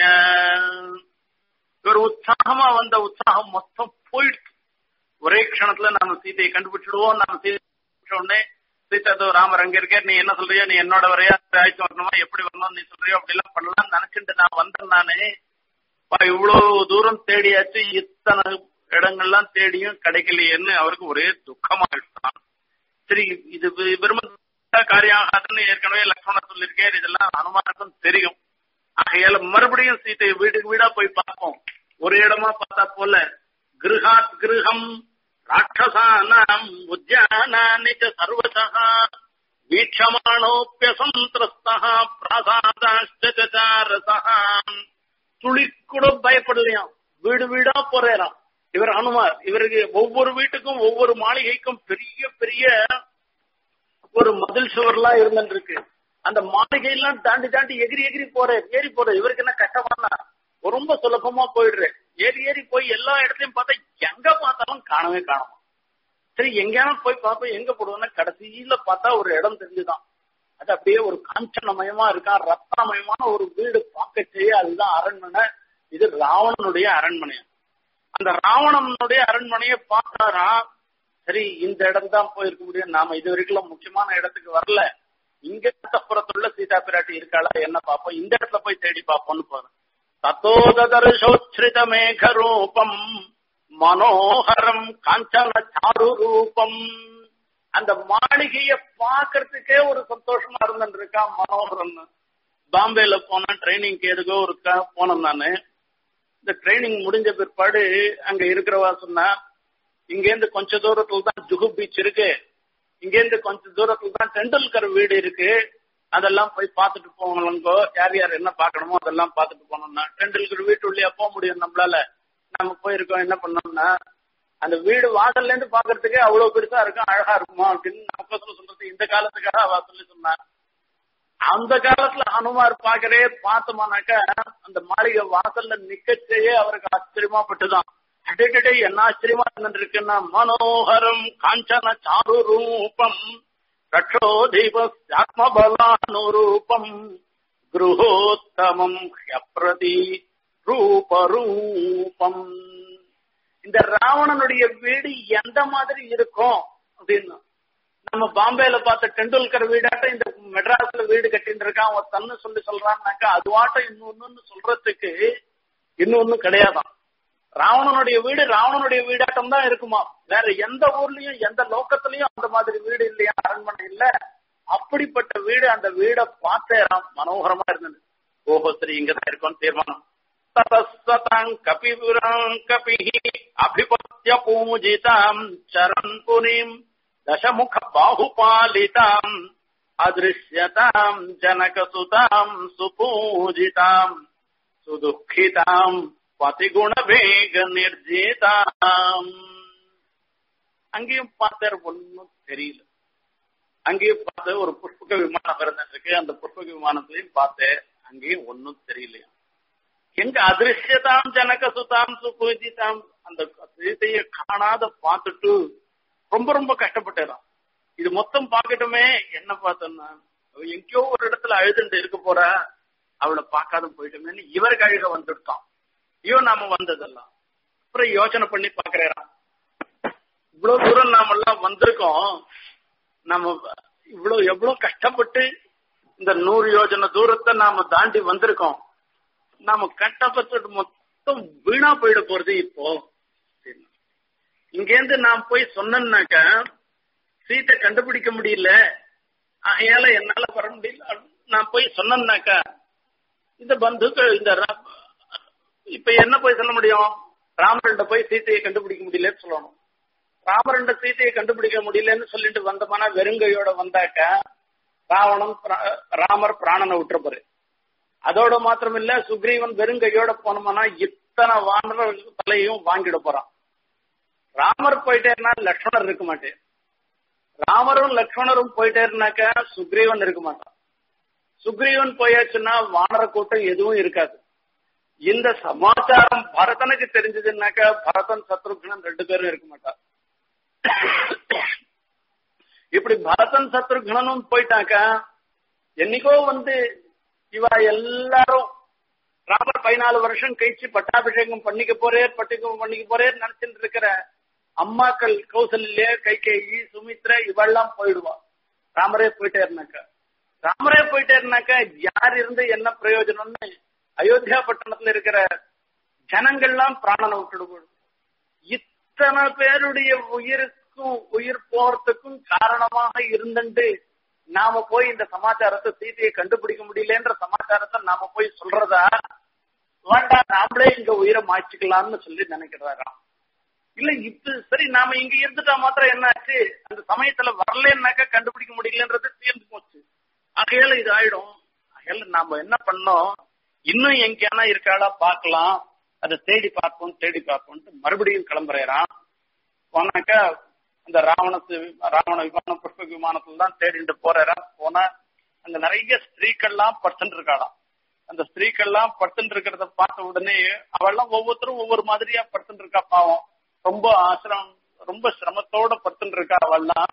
B: இவர் உற்சாகமா வந்த உற்சாகம் மொத்தம் போயிடுச்சு ஒரே க்ஷணத்துல நாம சீதையை கண்டுபிடிச்சிடுவோம் நாம சீதை உடனே சீதா தோ ராமர் அங்க இருக்க நீ என்ன சொல்றியோ நீ என்னோட வரையா ஆயிடுச்சு வரணுமா எப்படி வரணும் நீ சொல்றியோ அப்படி எல்லாம் பண்ணலாம் நினைச்சுட்டு நான் வந்தேன் நானே இவ்வளவு தூரம் தேடியாச்சு இத்தனை இடங்கள்லாம் தேடியும் கிடைக்கலையேன்னு அவருக்கு ஒரே துக்கமாயிட்டான் சரி இது பெரும காரியம் ஆகாதுன்னு ஏற்கனவே லக்ஷ்மணர் சொல்லியிருக்கேன் இதெல்லாம் அனுமானுக்கும் தெரியும் ஆகையால மறுபடியும் சீத்தையை வீட்டுக்கு வீடா போய் பார்ப்போம் ஒரு இடமா பார்த்தா போல கிருஹாத் கிருஹம் ராட்சசானாம் உத்யானானி சர்வசா வீட்சமானோப்பியசந்திரஸ்தா பிராசாதாஷ்டாரசா துளி கூட பயப்படலையாம் வீடு வீடா போறேறாம் இவர் அனுமார் இவருக்கு ஒவ்வொரு வீட்டுக்கும் ஒவ்வொரு மாளிகைக்கும் பெரிய பெரிய ஒரு மதில் சுவர்லாம் இருந்துருக்கு அந்த மாளிகையெல்லாம் தாண்டி தாண்டி எகிரி எகிரி போறேன் ஏறி போற இவருக்கு என்ன கஷ்டமானா ரொம்ப சுலபமா போயிடுறேன் ஏறி ஏறி போய் எல்லா இடத்துலயும் பார்த்தா எங்க பார்த்தாலும் காணவே காணுமா சரி எங்கேயாவது போய் பார்ப்போம் எங்க போடுவோம்னா கடைசியில பார்த்தா ஒரு இடம் தெரிஞ்சுதான் அது அப்படியே ஒரு காஞ்சனமயமா இருக்கா ரத்னமயமான ஒரு வீடு பார்க்க செய்ய அதுதான் அரண்மனை இது ராவணனுடைய அரண்மனை அந்த ராவணனுடைய அரண்மனையை பார்த்தாரா சரி இந்த இடம் தான் போயிருக்க முடியும் நாம இது வரைக்கும் முக்கியமான இடத்துக்கு வரல இங்க தப்புறத்துள்ள சீதா பிராட்டி இருக்காளா என்ன பார்ப்போம் இந்த இடத்துல போய் தேடி பார்ப்போம்னு போறேன் தத்தோதர்ஷோச்ரித மேக ரூபம் மனோகரம் காஞ்சன சாரு ரூபம் அந்த மாளிகைய பாக்குறதுக்கே ஒரு சந்தோஷமா இருந்துட்டு இருக்கா மனோகரம்னு பாம்பேல போன ட்ரைனிங்க்கு எதுக்கோ ஒரு போனேன் நானு இந்த ட்ரைனிங் முடிஞ்ச பிற்பாடு அங்க இருக்கிறவா சொன்னா இங்கேருந்து கொஞ்ச தூரத்துல தான் ஜுகு பீச் இருக்கு இங்கேருந்து கொஞ்ச தூரத்துல தான் டெண்டுல்கர் வீடு இருக்கு அதெல்லாம் போய் பார்த்துட்டு போகணுங்கோ யார் யார் என்ன பார்க்கணுமோ அதெல்லாம் பார்த்துட்டு போனோம்னா டெண்டுல்கர் வீட்டு உள்ளே போக முடியும் நம்மளால நம்ம போயிருக்கோம் என்ன பண்ணோம்னா அந்த வீடு வாசல்ல இருந்து பாக்குறதுக்கே அவ்வளவு பெருசா இருக்கும் அழகா இருக்குமா அப்படின்னு நமக்கு சொல்றது இந்த காலத்துக்காக அவ சொல்லி சொன்னா அந்த காலத்துல ஹனுமார் பாக்கறே பார்த்தோம்னாக்கா அந்த மாளிகை வாசல்ல நிக்கச்சேயே அவருக்கு ஆச்சரியமா பட்டுதான் அடே என்ன ஆச்சரியமா இருந்துருக்குன்னா மனோகரம் காஞ்சன சாரு ரூபம் ரட்சோதீபாத்மபலானுரூபம் குருஹோத்தமம் ஹியப்ரதி ரூபரூபம் இந்த ராவணனுடைய வீடு எந்த மாதிரி இருக்கும் அப்படின்னு நம்ம பாம்பேல பார்த்த டெண்டுல்கர் வீடாட்டம் இந்த மெட்ராஸ்ல வீடு கட்டிட்டு இருக்கான் அவன் தன்னு சொல்லி சொல்றான்னாக்கா அதுவாட்டம் இன்னொன்னு சொல்றதுக்கு இன்னொன்னும் கிடையாதான் ராவணனுடைய வீடு ராவணனுடைய வீடாட்டம் தான் இருக்குமா வேற எந்த ஊர்லயும் எந்த லோக்கத்திலயும் அந்த மாதிரி வீடு இல்லையா அரண்மனை இல்ல அப்படிப்பட்ட வீடு அந்த வீடை பார்த்தேராம் மனோகரமா இருந்தது ஓஹோ சரி இங்கதான் இருக்கோம் தீர்மானம் ததஸ்வதாங் கபிபுராங் கபிஹி அபிபத்ய பூஜிதாம் சரண் புனிம் தசமுக பாகுபாலிதாம் அதிருஷ்யதாம் ஜனகசுதாம் சுபூஜிதாம் சுதுக்கிதாம் பதிகுண வேக நிர்ஜிதாம் அங்கேயும் பார்த்தார் ஒன்னும் தெரியல அங்கேயும் பார்த்து ஒரு புஷ்பக விமானம் இருந்துருக்கு அந்த புஷ்பக விமானத்திலையும் பார்த்தேன் அங்கேயும் ஒன்னும் தெரியலையா எங்க அதிருஷ்யதாம் ஜனக சுதாம் சுபூஜிதாம் அந்த சீதைய காணாத பார்த்துட்டு ரொம்ப ரொம்ப கஷ்டப்பட்டேறான் இது மொத்தம் பார்க்கட்டுமே என்ன பார்த்தோம்னா அவ எங்கேயோ ஒரு இடத்துல அழுதுண்டு இருக்க போறா அவளை பார்க்காத போயிட்டோமேன்னு இவருக்கு அழுக வந்துட்டான் ஐயோ நாம வந்ததெல்லாம் அப்புறம் யோசனை பண்ணி பாக்குறான் இவ்வளவு தூரம் நாம எல்லாம் வந்திருக்கோம் நம்ம இவ்வளவு எவ்வளவு கஷ்டப்பட்டு இந்த நூறு யோஜனை தூரத்தை நாம தாண்டி வந்திருக்கோம் நாம கஷ்டப்பட்டு மொத்தம் வீணா போயிட போறது இப்போ இங்கேருந்து நான் போய் சொன்னேன்னாக்க சீட்டை கண்டுபிடிக்க முடியல ஆகையால என்னால வர முடியல நான் போய் சொன்னேன்னாக்கா இந்த பந்துக்கள் இந்த இப்ப என்ன போய் சொல்ல முடியும் ராமரண்ட போய் சீத்தையை கண்டுபிடிக்க முடியலன்னு சொல்லணும் ராமரண்ட சீத்தையை கண்டுபிடிக்க முடியலன்னு சொல்லிட்டு வந்தோம்னா வெறுங்கையோட வந்தாக்க ராவணன் ராமர் பிராணனை விட்டுறப்பாரு அதோட மாத்திரம் இல்ல சுக்ரீவன் வெறுங்கையோட போனோம்னா இத்தனை வானர தலையும் வாங்கிட போறான் ராமர் போயிட்டேன்னா லக்ஷ்மணர் இருக்க மாட்டேன் ராமரும் லக்ஷ்மணரும் போயிட்டேருனாக்கா சுக்ரீவன் இருக்க மாட்டான் சுக்ரீவன் போயாச்சுன்னா வானர கூட்டம் எதுவும் இருக்காது இந்த சமாச்சாரம் பரதனுக்கு தெரிஞ்சதுன்னாக்கா பரதன் சத்ருக்னன் ரெண்டு பேரும் இருக்க மாட்டார் இப்படி பரதன் சத்ருக்னனும் போயிட்டாக்கா என்னைக்கோ வந்து இவ எல்லாரும் ராமர் பதினாலு வருஷம் கழிச்சு பட்டாபிஷேகம் பண்ணிக்க போறேர் பட்டிகம் பண்ணிக்க போறேர் நினைச்சிட்டு இருக்கிற அம்மாக்கள் கௌசல்ய கைகேயி சுமித்ரா இவெல்லாம் போயிடுவா ராமரே போயிட்டேருனாக்கா ராமரே போயிட்டேருனாக்கா யார் இருந்து என்ன பிரயோஜனம்னு அயோத்தியா பட்டணத்துல இருக்கிற ஜனங்கள்லாம் பிராணனை விட்டுடு இத்தனை பேருடைய உயிருக்கும் உயிர் போறதுக்கும் காரணமாக இருந்துட்டு நாம போய் இந்த சமாச்சாரத்தை சீதையை கண்டுபிடிக்க முடியலன்ற சமாச்சாரத்தை நாம போய் சொல்றதா வேண்டாம் நாமளே இங்க உயிரை மாய்ச்சிக்கலாம்னு சொல்லி நினைக்கிறாராம் இல்ல இப்ப சரி நாம இங்க இருந்துட்டா மாத்திரம் என்னாச்சு அந்த சமயத்துல வரலன்னாக்கா கண்டுபிடிக்க முடியலன்றது தீர்ந்து போச்சு ஆகையால இது ஆயிடும் ஆகையால நாம என்ன பண்ணோம் இன்னும் எங்கேனா இருக்காளா பார்க்கலாம் அதை தேடி பார்ப்போம் தேடி பார்ப்போம்ட்டு மறுபடியும் கிளம்புறான் போனாக்கா அந்த ராவணத்து ராவண விமானம் புஷ்ப விமானத்துல தான் தேடிட்டு போறாரா போனா அங்க நிறைய ஸ்திரீக்கள்லாம் படுத்துட்டு இருக்காளாம் அந்த ஸ்திரீக்கள்லாம் படுத்துட்டு இருக்கிறத பார்த்த உடனே அவெல்லாம் ஒவ்வொருத்தரும் ஒவ்வொரு மாதிரியா படுத்துட்டு இருக்கா பாவம் ரொம்ப ஆசிரம் ரொம்ப சிரமத்தோட படுத்துட்டு இருக்கா அவெல்லாம்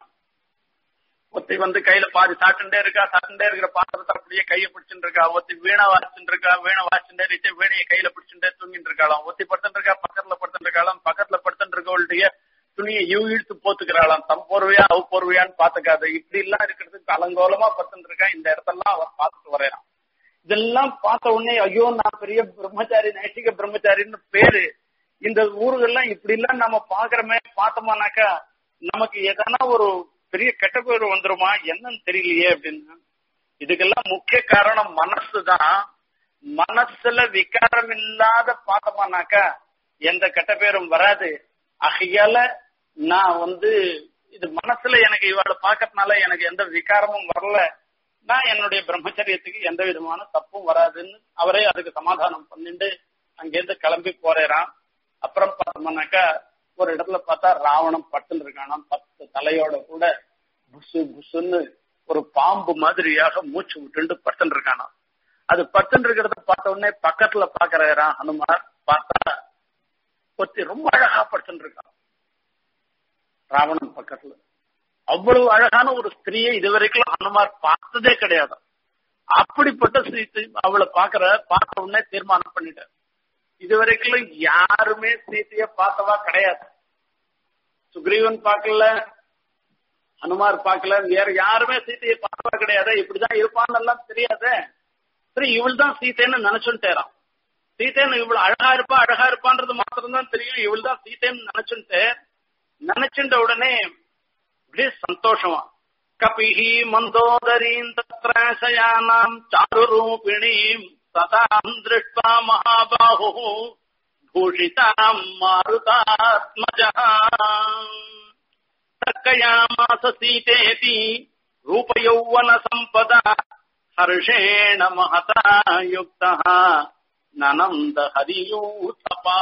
B: ஒத்தி வந்து கையில பாதி சாட்டுண்டே இருக்கா சாட்டுண்டே இருக்கிற பாத்திரத்தை அப்படியே கையை பிடிச்சுட்டு இருக்கா ஒத்தி வீணை வாசிச்சுட்டு இருக்கா வீணை வாசிச்சுட்டே இருந்துச்சு வீணையை கையில பிடிச்சுட்டே தூங்கிட்டு இருக்காளாம் ஒத்தி படுத்துட்டு இருக்கா பக்கத்துல படுத்துட்டு இருக்காளாம் பக்கத்துல படுத்துட்டு இருக்கவளுடைய துணியை இவ இழுத்து போத்துக்கிறாளாம் தம் போர்வையா அவ போர்வையான்னு பாத்துக்காது இப்படி எல்லாம் இருக்கிறதுக்கு அலங்கோலமா படுத்துட்டு இருக்கா இந்த இடத்தெல்லாம் அவன் பார்த்துட்டு வரையான் இதெல்லாம் பார்த்த உடனே ஐயோ நான் பெரிய பிரம்மச்சாரி நைட்டிக பிரம்மச்சாரின்னு பேரு இந்த ஊர்கள்லாம் இப்படி எல்லாம் நம்ம பாக்குறோமே பார்த்தோமானாக்கா நமக்கு எதனா ஒரு பெரிய கெட்ட பேர் வந்துருமா என்னன்னு தெரியலையே அப்படின்னு இதுக்கெல்லாம் முக்கிய காரணம் மனசு தான் மனசுல விகாரம் இல்லாத பார்த்தோமானாக்கா எந்த கெட்ட பேரும் வராது ஆகையால நான் வந்து இது மனசுல எனக்கு இவாளை பார்க்கறதுனால எனக்கு எந்த விகாரமும் வரல நான் என்னுடைய பிரம்மச்சரியத்துக்கு எந்த விதமான தப்பும் வராதுன்னு அவரே அதுக்கு சமாதானம் பண்ணிட்டு அங்கேருந்து கிளம்பி போறேறான் அப்புறம் பார்த்தோம்னாக்கா ஒரு இடத்துல பார்த்தா ராவணம் பட்டுன்னு இருக்கானாம் பத்து தலையோட கூட புசு புசுன்னு ஒரு பாம்பு மாதிரியாக மூச்சு விட்டுண்டு பட்டுன்னு இருக்கானாம் அது பட்டுன்னு இருக்கிறத பார்த்த உடனே பக்கத்துல பாக்குறாராம் ஹனுமார் பார்த்தா ஒருத்தி ரொம்ப அழகா படுத்துட்டு இருக்கான் ராவணன் பக்கத்துல அவ்வளவு அழகான ஒரு ஸ்திரீயை இதுவரைக்கும் ஹனுமார் பார்த்ததே கிடையாது அப்படிப்பட்ட சீத்தை அவளை பாக்குற பார்த்த உடனே தீர்மானம் பண்ணிட்டார் இதுவரைக்கும் யாருமே சீத்தைய பார்த்தவா கிடையாது சுக்ரீவன் பார்க்கல ஹனுமார் பார்க்கல வேற யாருமே சீத்தையை பார்த்தவா கிடையாது இப்படிதான் இருப்பான்னு எல்லாம் தெரியாத சரி இவள் தான் சீத்தைன்னு நினைச்சுட்டேறான் சீதைன்னு இவ்வளவு அழகா இருப்பா அழகா இருப்பான்றது மாத்திரம்தான் தெரியும் இவள் தான் சீதைன்னு நினைச்சுட்டு நினைச்சுட்ட உடனே அப்படியே சந்தோஷமா கபிஹி மந்தோதரீம் தத்ர சயானாம் சாருரூபிணீம் சதாம் திருஷ்டா மகாபாஹு பூஷிதாம் மாருதாத்மஜா தர்க்கயாமாச சீதேதி ரூபயௌவன சம்பதா ஹர்ஷேண மகதா யுக்தா நனந்த ஹரியூதபா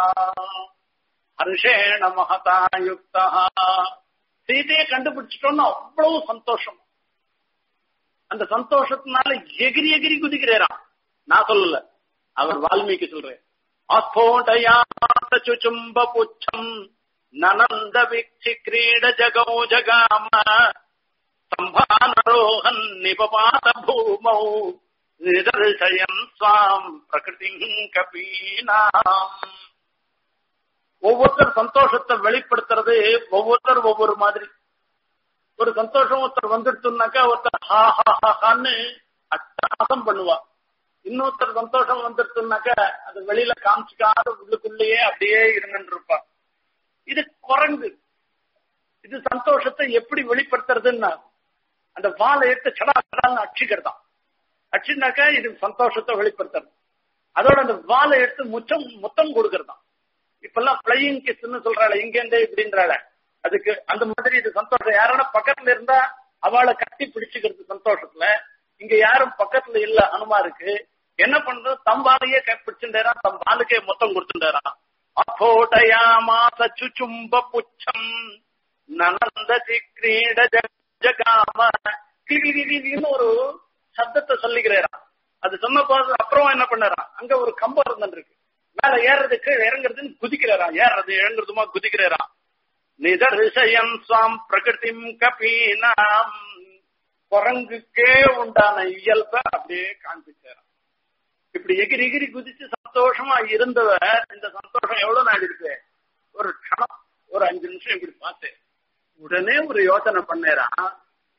B: ஹர்ஷேண மகதா யுக்தா சீதையை கண்டுபிடிச்சிட்டோம்னு அவ்வளவு சந்தோஷம் அந்த சந்தோஷத்தினால எகிரி எகிரி குதிக்கிறாராம் நான் சொல்லல அவர் வால்மீகி சொல்றேன் ஆஸ்போடயாத சுச்சும்ப புச்சம் நனந்த விக்ஷி கிரீட ஜகோ ஜகாம ஸ்தம்பானரோகன் நிபபாத பூமௌ நிதர்சயன் சுவாம் பிரகிருதி கபீனாம் ஒவ்வொருத்தர் சந்தோஷத்தை வெளிப்படுத்துறது ஒவ்வொருத்தர் ஒவ்வொரு மாதிரி ஒரு சந்தோஷம் ஒருத்தர் வந்துடுச்சுனாக்கா ஒருத்தர் ஹா ஹா ஹா ஹான்னு அட்டாசம் பண்ணுவா இன்னொருத்தர் சந்தோஷம் வந்துடுச்சுனாக்கா அது வெளியில காமிச்சிக்காத உள்ளுக்குள்ளேயே அப்படியே இருந்துட்டு இருப்பா இது குரங்கு இது சந்தோஷத்தை எப்படி வெளிப்படுத்துறதுன்னா அந்த வாழை எடுத்து சடா சடான்னு அடிச்சுக்கிறதான் அடிச்சுனாக்கா இது சந்தோஷத்தை வெளிப்படுத்துறது அதோட அந்த வாழை எடுத்து முச்சம் முத்தம் கொடுக்கறதான் இப்பெல்லாம் பிளையிங் கிஸ்ன்னு சொல்றாள் இங்க இருந்தே இப்படின்றாள அதுக்கு அந்த மாதிரி இது சந்தோஷம் யாரான பக்கத்துல இருந்தா அவளை கட்டி பிடிச்சுக்கிறது சந்தோஷத்துல இங்க யாரும் பக்கத்துல இல்ல அனுமாருக்கு என்ன பண்றது தம்பாலையே பிடிச்சுட்டாரான் தம் பாலுக்கே மொத்தம் கொடுத்துட்டாரான் அபோடயாமாச சுச்சும்ப புச்சம் நனந்த கிரீட ஜகாம கிளின்னு ஒரு சத்தத்தை சொல்லிக்கிறாராம் அது சொன்ன போது அப்புறம் என்ன பண்ணாராம் அங்க ஒரு கம்பம் இருந்துருக்கு மேல ஏறதுக்கு இறங்குறதுன்னு குதிக்கிறாராம் ஏறது இறங்குறதுமா குதிக்கிறாராம் நிதர்சயன் சுவாம் பிரகிருதிம் கபீனாம் குரங்குக்கே உண்டான இயல்ப அப்படியே காண்பிச்சாராம் இப்படி எகிரி எகிரி குதிச்சு சந்தோஷமா இருந்தவர் இந்த சந்தோஷம் எவ்வளவு நாள் இருக்கு ஒரு க்ஷணம் ஒரு அஞ்சு நிமிஷம் இப்படி பார்த்தேன் உடனே ஒரு யோசனை பண்ணேரான்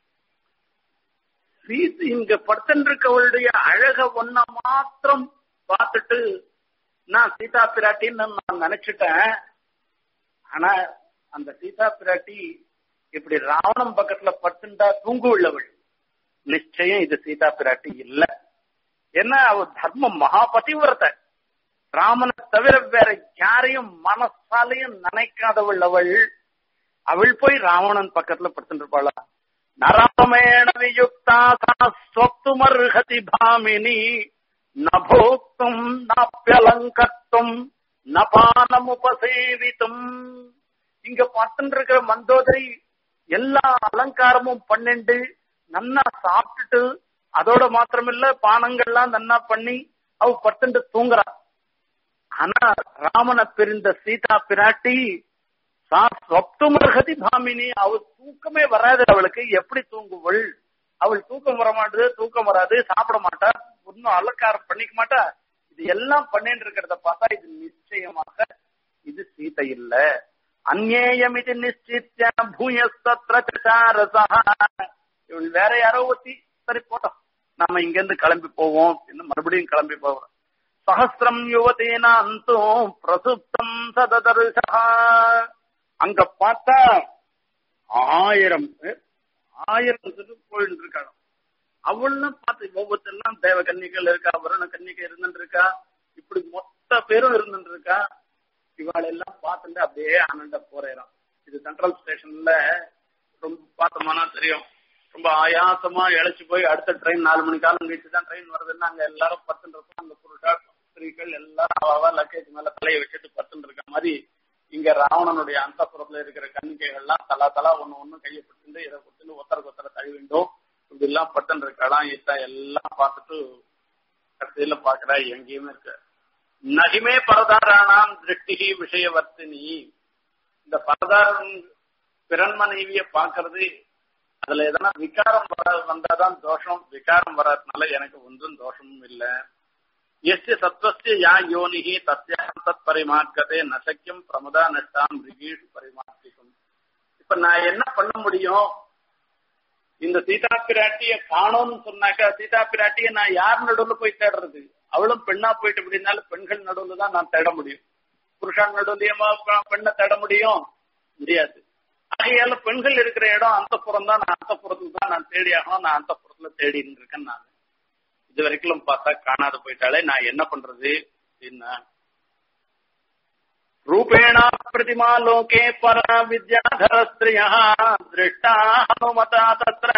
B: சீத்து இங்க படுத்திருக்கவளுடைய அழக ஒன்ன மாத்திரம் பார்த்துட்டு நான் சீதா பிராட்டின்னு நான் நினைச்சிட்டேன் ஆனா அந்த சீதா பிராட்டி இப்படி ராவணம் பக்கத்துல பட்டுண்டா தூங்கு உள்ளவள் நிச்சயம் இது சீதா பிராட்டி இல்ல என்ன அவ தர்ம மகாபதிவிரத ராமனை தவிர வேற யாரையும் மனசாலையும் நினைக்காதவள் அவள் அவள் போய் ராவணன் பக்கத்துல படுத்துட்டு இருப்பாளா நராமேண வியுக்தா சொத்துமர்ஹதி பாமினி நோக்தும் நாப்பியலங்கத்தும் நபானமுபசேவித்தும் இங்க பட்டுன்னு இருக்கிற மந்தோதரி எல்லா அலங்காரமும் பன்னெண்டு நன்னா சாப்பிட்டுட்டு அதோட மாத்திரமில்ல பானங்கள்லாம் நன்னா பண்ணி அவ பட்டுண்டு தூங்குறா ஆனா ராமனை பிரிந்த சீதா பிராட்டி சொப்துமர்கதி பாமினி அவள் தூக்கமே வராது அவளுக்கு எப்படி தூங்குவள் அவள் தூக்கம் வர மாட்டுது தூக்கம் வராது சாப்பிட மாட்டா ஒன்னும் அலங்காரம் பண்ணிக்க மாட்டா இது எல்லாம் பண்ணிட்டு இருக்கிறத பார்த்தா இது நிச்சயமாக இது சீதை இல்ல அந்நேயம் இது நிச்சித்ய பூயஸ்தரசா இவள் வேற யாரோ ஒத்தி சரி போட்டோம் நாம இங்க இருந்து கிளம்பி போவோம் அப்படின்னு மறுபடியும் கிளம்பி போவோம் சஹசிரம் யுவதேனாந்தும் பிரசுப்தம் சததர்ஷா அங்க பார்த்தா ஆயிரம் பேர் ஆயிரம் பேர் போயிட்டு இருக்காங்க அவள்லாம் பார்த்து ஒவ்வொருத்தெல்லாம் தேவ கன்னிகள் இருக்கா வருண கன்னிகை இருந்துட்டு இருக்கா இப்படி மொத்த பேரும் இருந்துட்டு இருக்கா இவாள் எல்லாம் பார்த்துட்டு அப்படியே ஆனந்த போறேறான் இது சென்ட்ரல் ஸ்டேஷன்ல ரொம்ப பார்த்தோம்னா தெரியும் ரொம்ப ஆயாசமா இழைச்சு போய் அடுத்த ட்ரெயின் நாலு மணி காலம் கழிச்சு தான் ட்ரெயின் வருதுன்னா அங்க எல்லாரும் பத்துன்னு இருக்கோம் அந்த புருஷா ஸ்திரீகள் எல்லாரும் அவ லக்கேஜ் மேல தலையை வச்சுட்டு பத்துன்னு இருக்க மாதிரி இங்க ராவணனுடைய அந்தப்புறத்துல இருக்கிற கன்னிகைகள்லாம் தலா தலா ஒண்ணு ஒண்ணு கையை பிடிச்சிட்டு இதை பிடிச்சிட்டு ஒத்தருக்கு ஒத்தர தழி வேண்டும் இப்படி எல்லாம் பட்டன் இருக்கலாம் ஈட்டா எல்லாம் பார்த்துட்டு கடைசியில பாக்குறா எங்கேயுமே இருக்க நகிமே பரதாரானாம் திருஷ்டி விஷயவர்த்தினி இந்த பரதாரன் பிறன் மனைவிய பாக்குறது அதுல எதனா விகாரம் வர வந்தாதான் தோஷம் விகாரம் வராதனால எனக்கு ஒன்றும் தோஷமும் இல்லை எஸ்ய சத்வஸ்ய யா யோனிகி தஸ்யாம் தத் பரிமார்க்கதே நசக்கியம் பிரமதா நஷ்டாம் ரிகீஷ் பரிமார்த்திக்கும் இப்ப நான் என்ன பண்ண முடியும் இந்த சீதா பிராட்டிய காணோம்னு சொன்னாக்கா சீதா பிராட்டிய நான் யார் நடுவுல போய் தேடுறது அவளும் பெண்ணா போயிட்டு அப்படின்னாலும் பெண்கள் நடுவுல தான் நான் தேட முடியும் புருஷன் நடுவுலயுமா பெண்ணை தேட முடியும் முடியாது ஆகையால பெண்கள் இருக்கிற இடம் அந்த புறம் தான் நான் அந்த புறத்துல தான் நான் தேடி ஆகணும் நான் அந்த புறத்துல தேடி இருக்கேன் நான் இது வரைக்கும் பார்த்தா காணாத போயிட்டாலே நான் என்ன பண்றது அப்படின்னா रूपेणा प्रतिमा लोके परा विद्याधर स्त्रियः दृष्टा हनुमता तत्र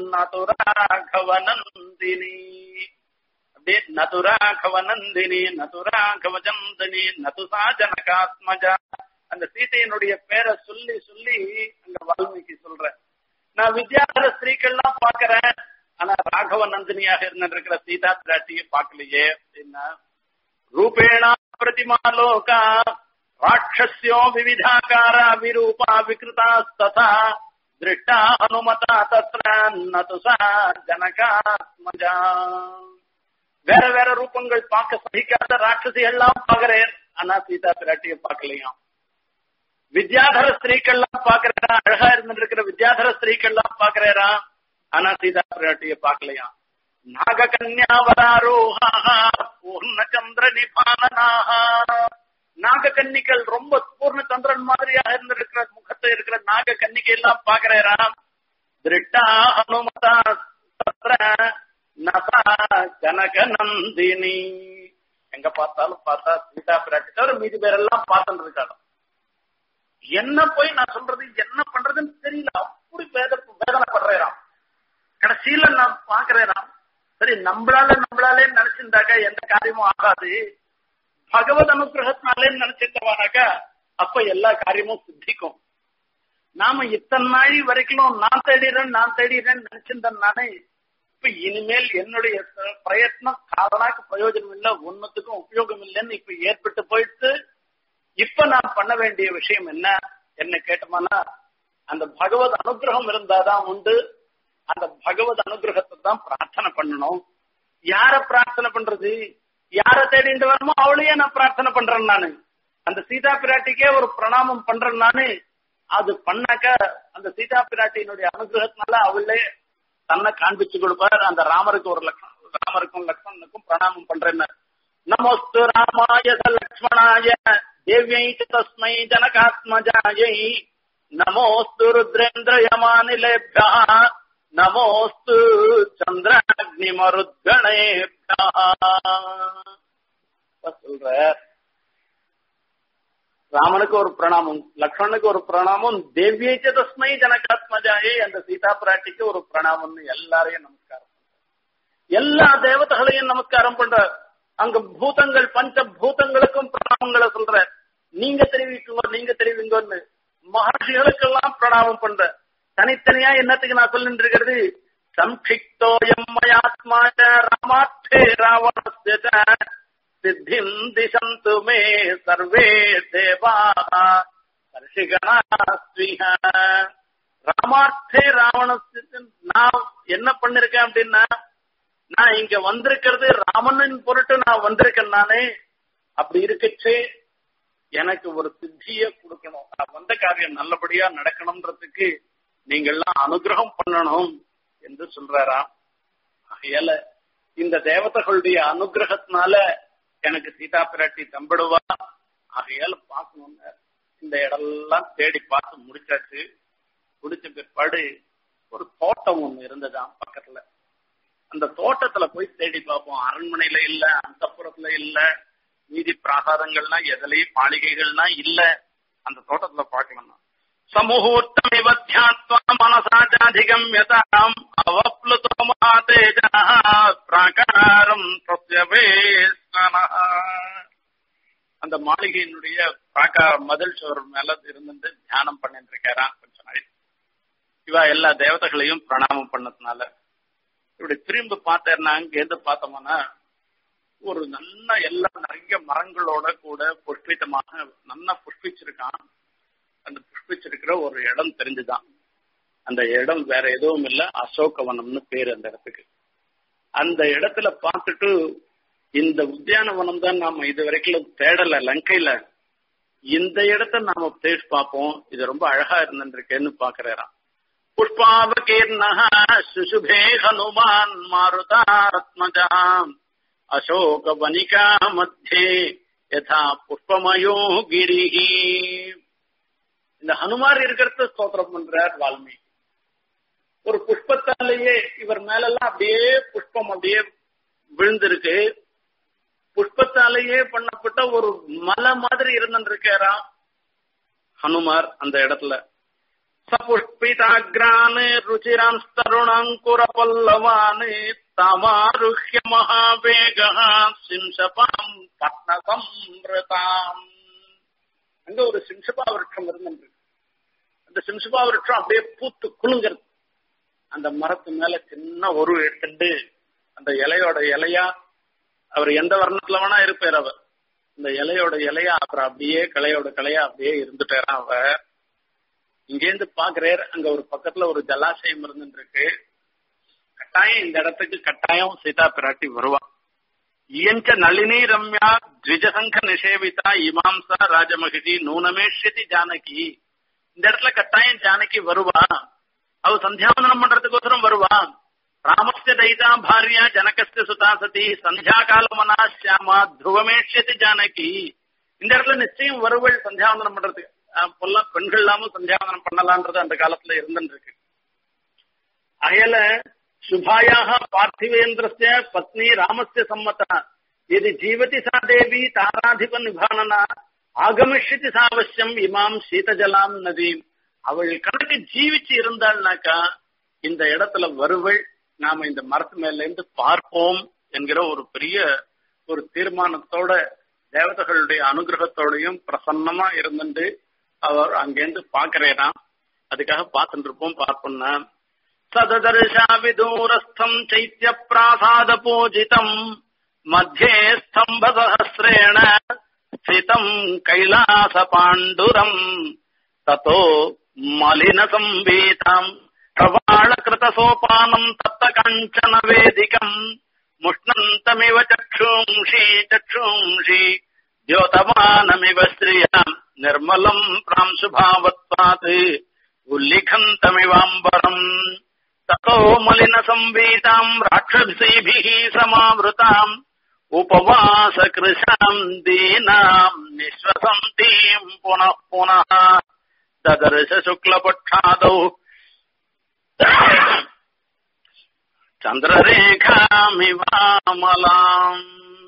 B: नतुराघवनन्दिनी அப்படியே நதுராகவநந்தினி நதுராகவஜந்தினி நதுசா ஜனகாத்மஜா அந்த சீதையினுடைய பேரை சொல்லி சொல்லி அங்க வால்மீகி சொல்ற நான் வித்யாதர ஸ்திரீக்கள்லாம் பாக்குறேன் ஆனா ராகவ நந்தினியாக இருந்திருக்கிற சீதா பிராட்டியை பார்க்கலையே அப்படின்னா ரூபேணா பிரதிமா லோகா ராட்சஸ்யோ விவிதாகார விரூபா விகிருதாஸ்ததா திருஷ்டா அனுமதா தத்ர நதுசா ஜனகாத்மஜா வேற வேற ரூபங்கள் பார்க்க சகிக்காத ராட்சசி எல்லாம் பாக்குறேன் ஆனா சீதா பிராட்டியை பார்க்கலையாம் வித்யாதர ஸ்திரீக்கள்லாம் பாக்குறா அழகா இருந்திருக்கிற வித்யாதர ஸ்திரீக்கள்லாம் பாக்குறா ஆனா சீதா பிராட்டியை பார்க்கலையாம் நாக கன்யாவராரோஹா பூர்ண சந்திர நிபானனாக நாக கன்னிகள் ரொம்ப பூர்ண சந்திரன் மாதிரியாக இருந்திருக்கிற முகத்தை இருக்கிற நாக கன்னிகை எல்லாம் பாக்குறா திருட்டா அனுமதா தத்ர நசா ஜனக நந்தினி எங்க பார்த்தாலும் பார்த்தா சீதா பிராட்டி தவிர மீதி பேரெல்லாம் பார்த்துட்டு இருக்காங்க என்ன போய் நான் சொல்றது என்ன பண்றதுன்னு தெரியல அப்படி வேத வேதனைப்படுறேன் கடைசியில நான் பாக்குறேன் சரி நம்மளால நம்மளாலே நினைச்சிருந்தாக்கா எந்த காரியமும் ஆகாது பகவத் அனுகிரகத்தினாலே நினைச்சிருந்தவானாக்கா அப்ப எல்லா காரியமும் சித்திக்கும் நாம இத்தனை நாள் வரைக்கும் நான் தேடிறேன் நான் தேடிறேன்னு நினைச்சிருந்தேன் நானே இப்ப இனிமேல் என்னுடைய பிரயத்னம் காரணாக்கு பிரயோஜனம் இல்லை ஒன்னுத்துக்கும் உபயோகம் இல்லைன்னு இப்ப ஏற்பட்டு போயிட்டு இப்ப நான் பண்ண வேண்டிய விஷயம் என்ன என்ன கேட்டோம்னா அந்த பகவத் அனுகிரகம் இருந்தாதான் உண்டு அந்த பகவத் அனுகிரகத்தை தான் பிரார்த்தனை பண்ணணும் யார பிரார்த்தனை பண்றது யார தேடிட்டு வரமோ அவளையே நான் பிரார்த்தனை பண்றேன் நானு அந்த சீதா பிராட்டிக்கே ஒரு பிரணாமம் பண்றேன் நானு அது பண்ணாக்க அந்த சீதா பிராட்டியினுடைய அனுகிரகத்தினால அவளே தன்னை காண்பிச்சு கொடுப்பார் அந்த ராமருக்கு ஒரு லட்சணம் ராமருக்கும் லக்ஷ்மணனுக்கும் பிரணாமம் பண்றேன்னு நமோஸ்து ராமாய லக்ஷ்மணாய தேவியை தஸ்மை ஜனகாத்மஜாயை நமோஸ்து ருத்ரேந்திர யமானிலேபியா நமோஸ்து சந்திராக்னிமருத்கணேபியா சொல்ற ராமனுக்கு ஒரு பிரணாமம் லக்ஷ்மணனுக்கு ஒரு பிரணாமம் தேவியைச்ச தஸ்மை ஜனகாத்மஜாயே அந்த சீதா பிராட்டிக்கு ஒரு பிரணாமம்னு எல்லாரையும் நமஸ்காரம் பண்ற எல்லா தேவதைகளையும் நமஸ்காரம் பண்ற அங்க பூதங்கள் பஞ்ச பூதங்களுக்கும் பிரணாமங்களை சொல்ற நீங்க தெரிவிக்குங்க நீங்க தெரிவிங்கன்னு மகர்ஷிகளுக்கெல்லாம் பிரணாமம் பண்ற தனித்தனியா என்னத்துக்கு நான் சொல்லிட்டு இருக்கிறது சம்ஷிக்தோயம் மயாத்மாச்ச ராமார்த்தே ராவணஸ்ய சித்திம் திசந்து மே சர்வே தேவா ஹர்ஷிகணாஸ்விஹ ராமார்த்தே ராவணஸ்ய நான் என்ன பண்ணிருக்கேன் அப்படின்னா நான் இங்க வந்திருக்கிறது ராமனின் பொருட்டு நான் வந்திருக்கேன் நானே அப்படி இருக்கச்சே எனக்கு ஒரு சித்திய கொடுக்கணும் நான் வந்த காரியம் நல்லபடியா நடக்கணும்ன்றதுக்கு நீங்க எல்லாம் அனுகிரகம் பண்ணணும் என்று சொல்றாராம் ஆகையால இந்த தேவதைகளுடைய அனுகிரகத்தினால எனக்கு சீதா பிராட்டி தம்பிடுவா ஆகையால பார்க்கணும்னு இந்த இடம்லாம் தேடி பார்த்து முடிச்சாச்சு முடிச்ச பிற்பாடு ஒரு தோட்டம் ஒண்ணு இருந்ததாம் பக்கத்துல அந்த தோட்டத்துல போய் தேடி பார்ப்போம் அரண்மனையில இல்ல அந்த புறத்துல இல்ல மீதி பிராசாதங்கள்லாம் எதுலயும் மாளிகைகள்லாம் இல்ல அந்த தோட்டத்துல பார்க்கலாம் சமுகூர்த்தமிவ தியாத்வா மனசாச்சாதிகம்யதாம் அவப்ளுதோ மகாதேஜா பிராகாரம் அந்த மாளிகையினுடைய பிராகார மதில் சுவர் மேல இருந்து தியானம் பண்ணிட்டு இருக்காராம் கொஞ்ச நாள் இவா எல்லா தேவதைகளையும் பிரணாமம் பண்ணதுனால இப்படி திரும்பி பார்த்தேன்னா அங்கேருந்து பார்த்தோம்னா ஒரு நல்ல எல்லாம் நிறைய மரங்களோட கூட புஷ்பித்தமாக நல்லா புஷ்பிச்சிருக்கான் அந்த புஷ்பிச்சிருக்கிற ஒரு இடம் தெரிஞ்சுதான் அந்த இடம் வேற எதுவும் இல்ல அசோகவனம்னு பேரு அந்த இடத்துக்கு அந்த இடத்துல பார்த்துட்டு இந்த உத்தியானவனம் தான் நாம இது வரைக்கும் தேடல லங்கையில இந்த இடத்த நாம தேடி பார்ப்போம் இது ரொம்ப அழகா இருந்துருக்கேன்னு பாக்குறாராம் புஷ்பாவகீர்ண சுசுபே ஹனுமான் மாருதாத்மஜாம் அசோகவனிகா மத்தியே யதா புஷ்பமயோ கிரிஹி இந்த ஹனுமார் இருக்கிறத ஸ்தோத்திரம் பண்றார் வால்மீகி ஒரு புஷ்பத்தாலேயே இவர் மேலெல்லாம் அப்படியே புஷ்பம் அப்படியே விழுந்திருக்கு புஷ்பத்தாலேயே பண்ணப்பட்ட ஒரு மலை மாதிரி இருந்துருக்காராம் ஹனுமார் அந்த இடத்துல சபுஷ்பிதாகிரான் ருச்சிரான் தருணாங்குர பல்லவான் தமாருஹ்ய மகாவேக சிம்சபாம் பட்னசம்ருதாம் அங்க ஒரு சிம்சபா விருட்சம் இருந்துருக்கு அந்த சிம்சபா விருட்சம் அப்படியே பூத்து குலுங்கிறது அந்த மரத்து மேல சின்ன ஒரு எடுத்துட்டு அந்த இலையோட இலையா அவர் எந்த வர்ணத்துல வேணா இருப்பார் அவர் இந்த இலையோட இலையா அப்புறம் அப்படியே கிளையோட கிளையா அப்படியே இருந்துட்டாரா அவர் இங்கேருந்து பாக்குறாரு அங்க ஒரு பக்கத்துல ஒரு ஜலாசயம் இருந்துருக்கு கட்டாயம் இந்த இடத்துக்கு கட்டாயம் சீதா பிராட்டி வருவா இயஞ்ச நளினி ரம்யா த்விஜசங்க நிஷேவிதா இமாம்சா ராஜமகிஷி நூனமேஷ்யதி ஜானகி இந்த இடத்துல கட்டாயம் ஜானகி வருவா அவ சந்தியாவந்தனம் பண்றதுக்கோசரம் வருவா ராமஸ்ய தைதா பாரியா ஜனகஸ்ய சுதா சதி சந்தியா காலமனா சியாமா துருவமேஷ்யதி ஜானகி இந்த இடத்துல நிச்சயம் வருவள் சந்தியாவந்தனம் பண்றதுக்கு அப்பெல்லாம் பெண்கள் இல்லாம சந்தியாவந்தனம் பண்ணலான்றது அந்த காலத்துல இருந்துருக்கு அயல சுபாயாக பார்த்திவேந்திரஸ்ய பத்னி ராமஸ்ய சம்மதா எது ஜீவதி சா தேவி தாராதிப நிபானனா ஆகமிஷ்யதி சாவசியம் இமாம் சீதஜலாம் நதீம் அவள் கணக்கு ஜீவிச்சு இருந்தாள்னாக்கா இந்த இடத்துல வருவள் நாம இந்த மரத்து மேல இருந்து பார்ப்போம் என்கிற ஒரு பெரிய ஒரு தீர்மானத்தோட தேவதைகளுடைய அனுகிரகத்தோடையும் பிரசன்னமா இருந்துட்டு அவர் அங்கேருந்து பாக்குறேனா அதுக்காக பார்த்துட்டு இருப்போம் பார்ப்போம்னா சததர்ஷா விதூரஸ்தம் சைத்திய பிராசாத பூஜிதம் மத்தியே ஸ்தம்ப சஹசிரேண ஸ்திதம் கைலாச பாண்டுரம் ததோ மலின சம்பீதாம் பிரவாள கிருத சோபானம் தப்த கஞ்சன வேதிகம் முஷ்ணந்தமிவ சக்ஷூம்ஷி சக்ஷூம்ஷி द्योतमानमिव श्रियाम् निर्मलम् प्रांशुभावत्वात् उल्लिखन्तमिवाम्बरम् ततो मलिनसंवीताम् राक्षसीभिः समावृताम् उपवासकृशाम् दीनाम् निःश्वसन्तीम् पुनः पुनः ददर्श शुक्लपक्षादौ சந்திரரேகாமிவாமலாம்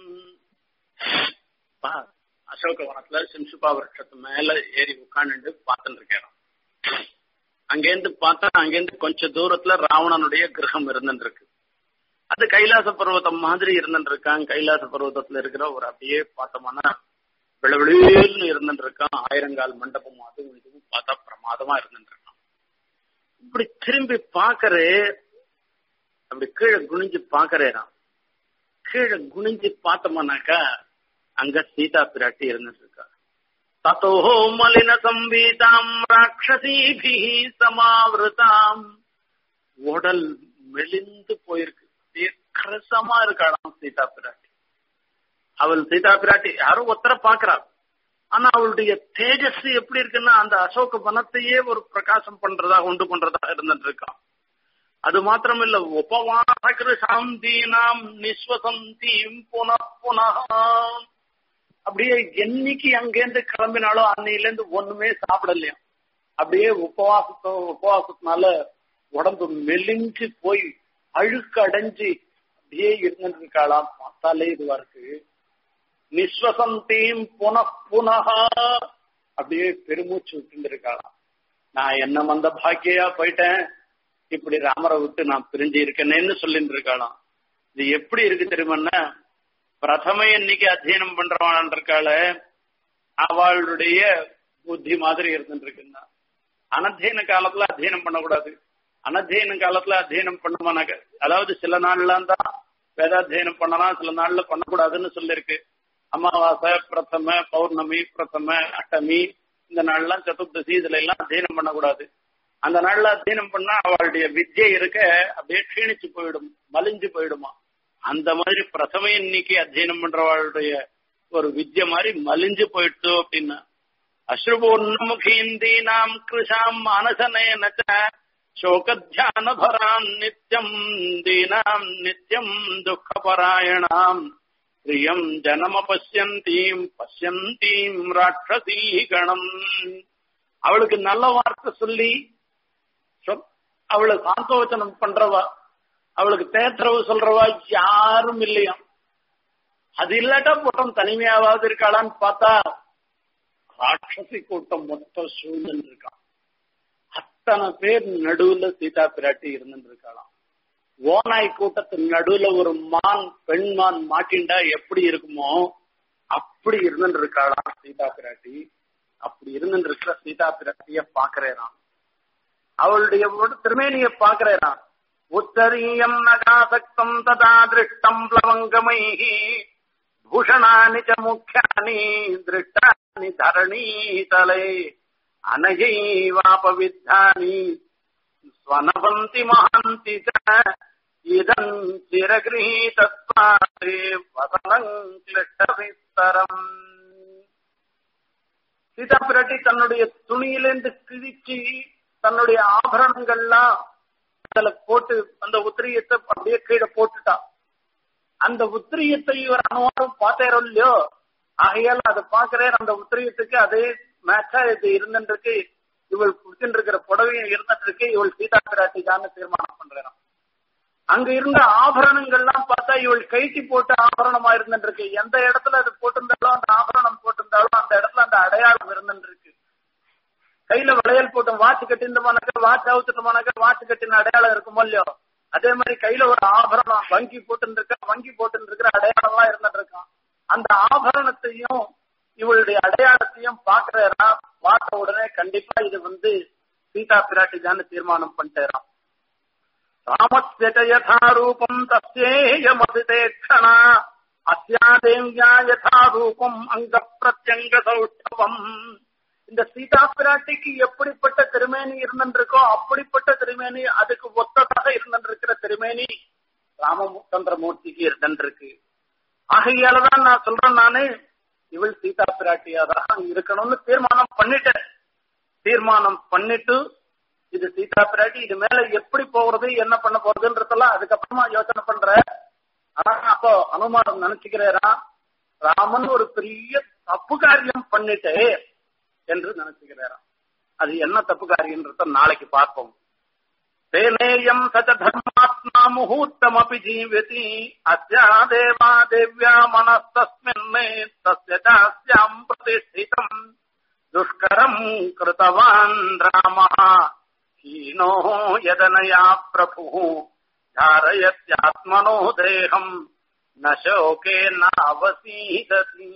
B: அசோகவனத்துல சிம்சுபா விரட்சத்து மேல ஏறி உட்காந்துட்டு பார்த்துட்டு இருக்கேன் அங்கேருந்து பார்த்தா அங்கேருந்து கொஞ்ச தூரத்துல ராவணனுடைய கிரகம் இருந்துருக்கு அது கைலாச பர்வதம் மாதிரி இருந்துட்டு இருக்கான் கைலாச பர்வதத்துல இருக்கிற ஒரு அப்படியே பார்த்தோம்னா விளவிளேன்னு இருந்துட்டு இருக்கான் ஆயிரங்கால் மண்டபம் அதுவும் இதுவும் பார்த்தா பிரமாதமா இருந்துட்டு இருக்கான் இப்படி திரும்பி பாக்குறே அப்படி கீழே குனிஞ்சு பாக்குறேனா கீழே குனிஞ்சு பார்த்தோம்னாக்கா அங்க சீதா பிராட்டி இருந்துட்டு இருக்கா தத்தோ மலின சம்பீதாம் ராட்சசீபி சமாவிருதாம் உடல் மெலிந்து போயிருக்கு கரசமா இருக்காளாம் சீதா பிராட்டி அவள் சீதா பிராட்டி யாரும் ஒத்தர பாக்குறா ஆனா அவளுடைய தேஜஸ் எப்படி இருக்குன்னா அந்த அசோக வனத்தையே ஒரு பிரகாசம் பண்றதா உண்டு பண்றதா இருந்துட்டு இருக்கான் அது மாத்திரம் இல்ல உபவாசகிரு சாந்தீனாம் நிஸ்வசந்தீம் புன புனः அப்படியே என்னைக்கு அங்கேருந்து கிளம்பினாலோ அன்னையில இருந்து ஒண்ணுமே சாப்பிடலையா அப்படியே உபவாசத்தோ உபவாசத்தினால உடம்பு மெலிஞ்சு போய் அழுக்கு அடைஞ்சு அப்படியே இருந்துட்டு இருக்காளாம் பார்த்தாலே இதுவா இருக்கு நிஸ்வசந்தீம் புன புனகா அப்படியே பெருமூச்சு விட்டு இருக்காளாம் நான் என்ன மந்த பாக்கியா போயிட்டேன் இப்படி ராமரை விட்டு நான் பிரிஞ்சு இருக்கேன்னு சொல்லிட்டு இருக்காளாம் இது எப்படி இருக்கு தெரியுமா பிரதம இன்னைக்கு அத்தியனம் பண்றவான் இருக்காள அவளுடைய புத்தி மாதிரி இருந்துட்டு இருக்குன்னா அனத்தியன காலத்துல அத்தியனம் பண்ணக்கூடாது அனத்தியன காலத்துல அத்தியனம் பண்ணுமானாக்க அதாவது சில நாள்லாம் தான் வேதாத்தியனம் பண்ணலாம் சில நாள்ல பண்ணக்கூடாதுன்னு சொல்லிருக்கு அமாவாசை பிரதம பௌர்ணமி பிரதம அஷ்டமி இந்த நாள்லாம் சதுர்தசி இதுல எல்லாம் அத்தியனம் பண்ணக்கூடாது அந்த நாள்ல அத்தியனம் பண்ணா அவளுடைய வித்யை இருக்க அப்படியே க்ஷீணிச்சு போயிடும் மலிஞ்சு போயிடுமா அந்த மாதிரி பிரதம இன்னைக்கு அத்தியனம் பண்றவாளுடைய ஒரு வித்ய மாதிரி மலிஞ்சு போயிடுச்சு அப்படின்னா அஸ்ருபூர்ணமுகீந்தீனாம் கிருஷாம் மானசனேன சோகத்தியான பரான் நித்யம் தீனாம் நித்யம் துக்கப்பராயணாம் பிரியம் ஜனம பசியந்தீம் பசியந்தீம் ராட்சசீ கணம் அவளுக்கு நல்ல வார்த்தை சொல்லி சொ- அவளை சாந்தோச்சனம் பண்றவா அவளுக்கு தேற்றவு சொல்றவா யாரும் இல்லையா அது இல்லாட்டா போட்டோம் தனிமையாவது இருக்காளான்னு பார்த்தா ராட்சசி கூட்டம் மொத்தம் சூழ்ந்து இருக்கான் அத்தனை பேர் நடுவுல சீதா பிராட்டி இருந்துட்டு இருக்காளாம் ஓநாய் கூட்டத்தின் நடுவுல ஒரு மான் பெண் மான் மாட்டிண்டா எப்படி இருக்குமோ அப்படி இருந்துட்டு இருக்காளாம் சீதா பிராட்டி அப்படி இருந்துட்டு இருக்கிற சீதா பிராட்டிய பாக்குறேன் அவளுடைய ஒரு திருமேனிய பாக்குறேன் உத்தரீயம் நகாசக்தம் ததா திருஷ்டம் பிளவங்கமைஹி பூஷணானி ச முக்கியானி திருஷ்டானி தரணீதலே அனகைவாபவித்தானி ஸ்வனபந்தி மகாந்தி ச இதம் சிரகிரீதத்வாதே வசனம் கிளிஷ்டவிஸ்தரம் சீதா பிராட்டி தன்னுடைய துணியிலிருந்து கிழிச்சு தன்னுடைய ஆபரணங்கள்லாம் அதுல போட்டு அந்த உத்திரியத்தை அப்படியே கீழே போட்டுட்டா அந்த உத்திரியத்தை இவர் அனுமானம் பார்த்தேரோ இல்லையோ ஆகையால அதை பாக்குறேன் அந்த உத்திரியத்துக்கு அதே மேட்சா இது இருந்துருக்கு இவள் குடிச்சுட்டு இருக்கிற புடவையும் இருந்துட்டு இருக்கு இவள் சீதா பிராட்டி தான் தீர்மானம் பண்றேன் அங்க இருந்த ஆபரணங்கள்லாம் பார்த்தா இவள் கைட்டி போட்ட ஆபரணமா இருந்துட்டு இருக்கு எந்த இடத்துல அது போட்டிருந்தாலும் அந்த ஆபரணம் போட்டிருந்தாலும் அந்த இடத்துல அந்த அடையாளம் இருந்துட்டு இருக்கு கையில வளையல் போட்டு வாட்ச் கட்டிருந்தோம்னாக்க வாட்ச் அவுத்துட்டோம்னாக்க வாட்ச் கட்டின அடையாளம் இருக்குமோ இல்லையோ அதே மாதிரி கையில ஒரு ஆபரணம் வங்கி போட்டு இருக்க வங்கி போட்டு இருக்கிற அடையாளம் எல்லாம் இருந்துட்டு இருக்கான் அந்த ஆபரணத்தையும் இவளுடைய அடையாளத்தையும் பாக்குறாரா பார்த்த உடனே கண்டிப்பா இது வந்து சீதா பிராட்டி தான் தீர்மானம் பண்ணிட்டேறான் ராமஸ்ய யதா ரூபம் தஸ்யேயமதிதே க்ஷணா அஸ்யா தேவ்யா யதா ரூபம் அங்க பிரத்யங்க சௌஷ்டவம் இந்த சீதா பிராட்டிக்கு எப்படிப்பட்ட திருமேனி இருந்திருக்கோ அப்படிப்பட்ட திருமேனி அதுக்கு ஒத்ததாக இருந்திருக்கிற திருமேனி ராமச்சந்திரமூர்த்திக்கு இருந்திருக்கு ஆகையாலதான் நான் சொல்றேன் நானு இவள் சீதா பிராட்டியாதான் இருக்கணும்னு தீர்மானம் பண்ணிட்டேன் தீர்மானம் பண்ணிட்டு இது சீதா பிராட்டி இது மேல எப்படி போறது என்ன பண்ண போறதுன்றதெல்லாம் அதுக்கப்புறமா யோசனை பண்ற ஆனா அப்போ அனுமானம் நினைச்சுக்கிறேரா ராமன் ஒரு பெரிய தப்பு காரியம் பண்ணிட்டே என்று நினைச்சுக்கிறாராம் அது என்ன தப்பு காரியன்றத நாளைக்கு பார்ப்போம் தேனேயம் சச்ச தர்மாத்மா முகூர்த்தமபி ஜீவதி அஸ்யா தேவா தேவ்யா மனஸ்தஸ்மின் தஸ்ய சாஸ்யாம் பிரதிஷ்டிதம் துஷ்கரம் கிருத்தவான் ராமः ஹீனோ யதனயா பிரபு தாரயத்யாத்மனோ தேகம் ந சோகே நாவசீததி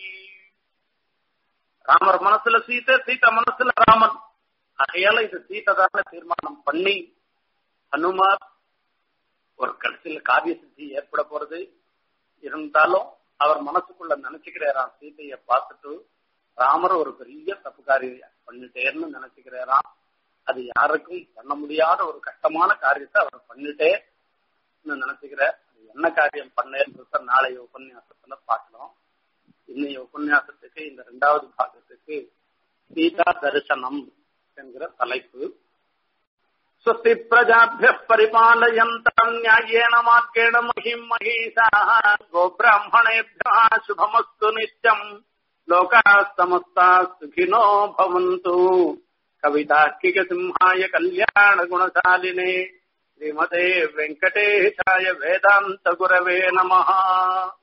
B: ராமர் மனசுல சீதை சீதா மனசுல ராமன் ஆகையால இது சீதை தானே தீர்மானம் பண்ணி ஹனுமார் ஒரு கடைசியில காவிய சித்தி ஏற்பட போறது இருந்தாலும் அவர் மனசுக்குள்ள நினைச்சுக்கிறாராம் சீதைய பார்த்துட்டு ராமர் ஒரு பெரிய தப்புக்காரி பண்ணிட்டேன்னு நினைச்சுக்கிறாராம் அது யாருக்கும் பண்ண முடியாத ஒரு கஷ்டமான காரியத்தை அவர் பண்ணிட்டே நினைச்சுக்கிற அது என்ன காரியம் பண்ணேன்றத நாளைய உபன்யாசத்துல பார்க்கலாம் இன்னைய உபன்யாசத்துக்கு இந்த இரண்டாவது பாகத்துக்கு சீதா தரிசனம் என்கிற தலைப்பு स्वस्ति प्रजाभ्यः परिपालयन्तम् न्याय्येन मार्गेण महिम् महीषाः गोब्राह्मणेभ्यः शुभमस्तु नित्यम् लोकाः समस्ताः सुखिनो भवन्तु कवितार्किकसिंहाय कल्याणगुणशालिने श्रीमते वेङ्कटेशाय वेदान्तगुरवे नमः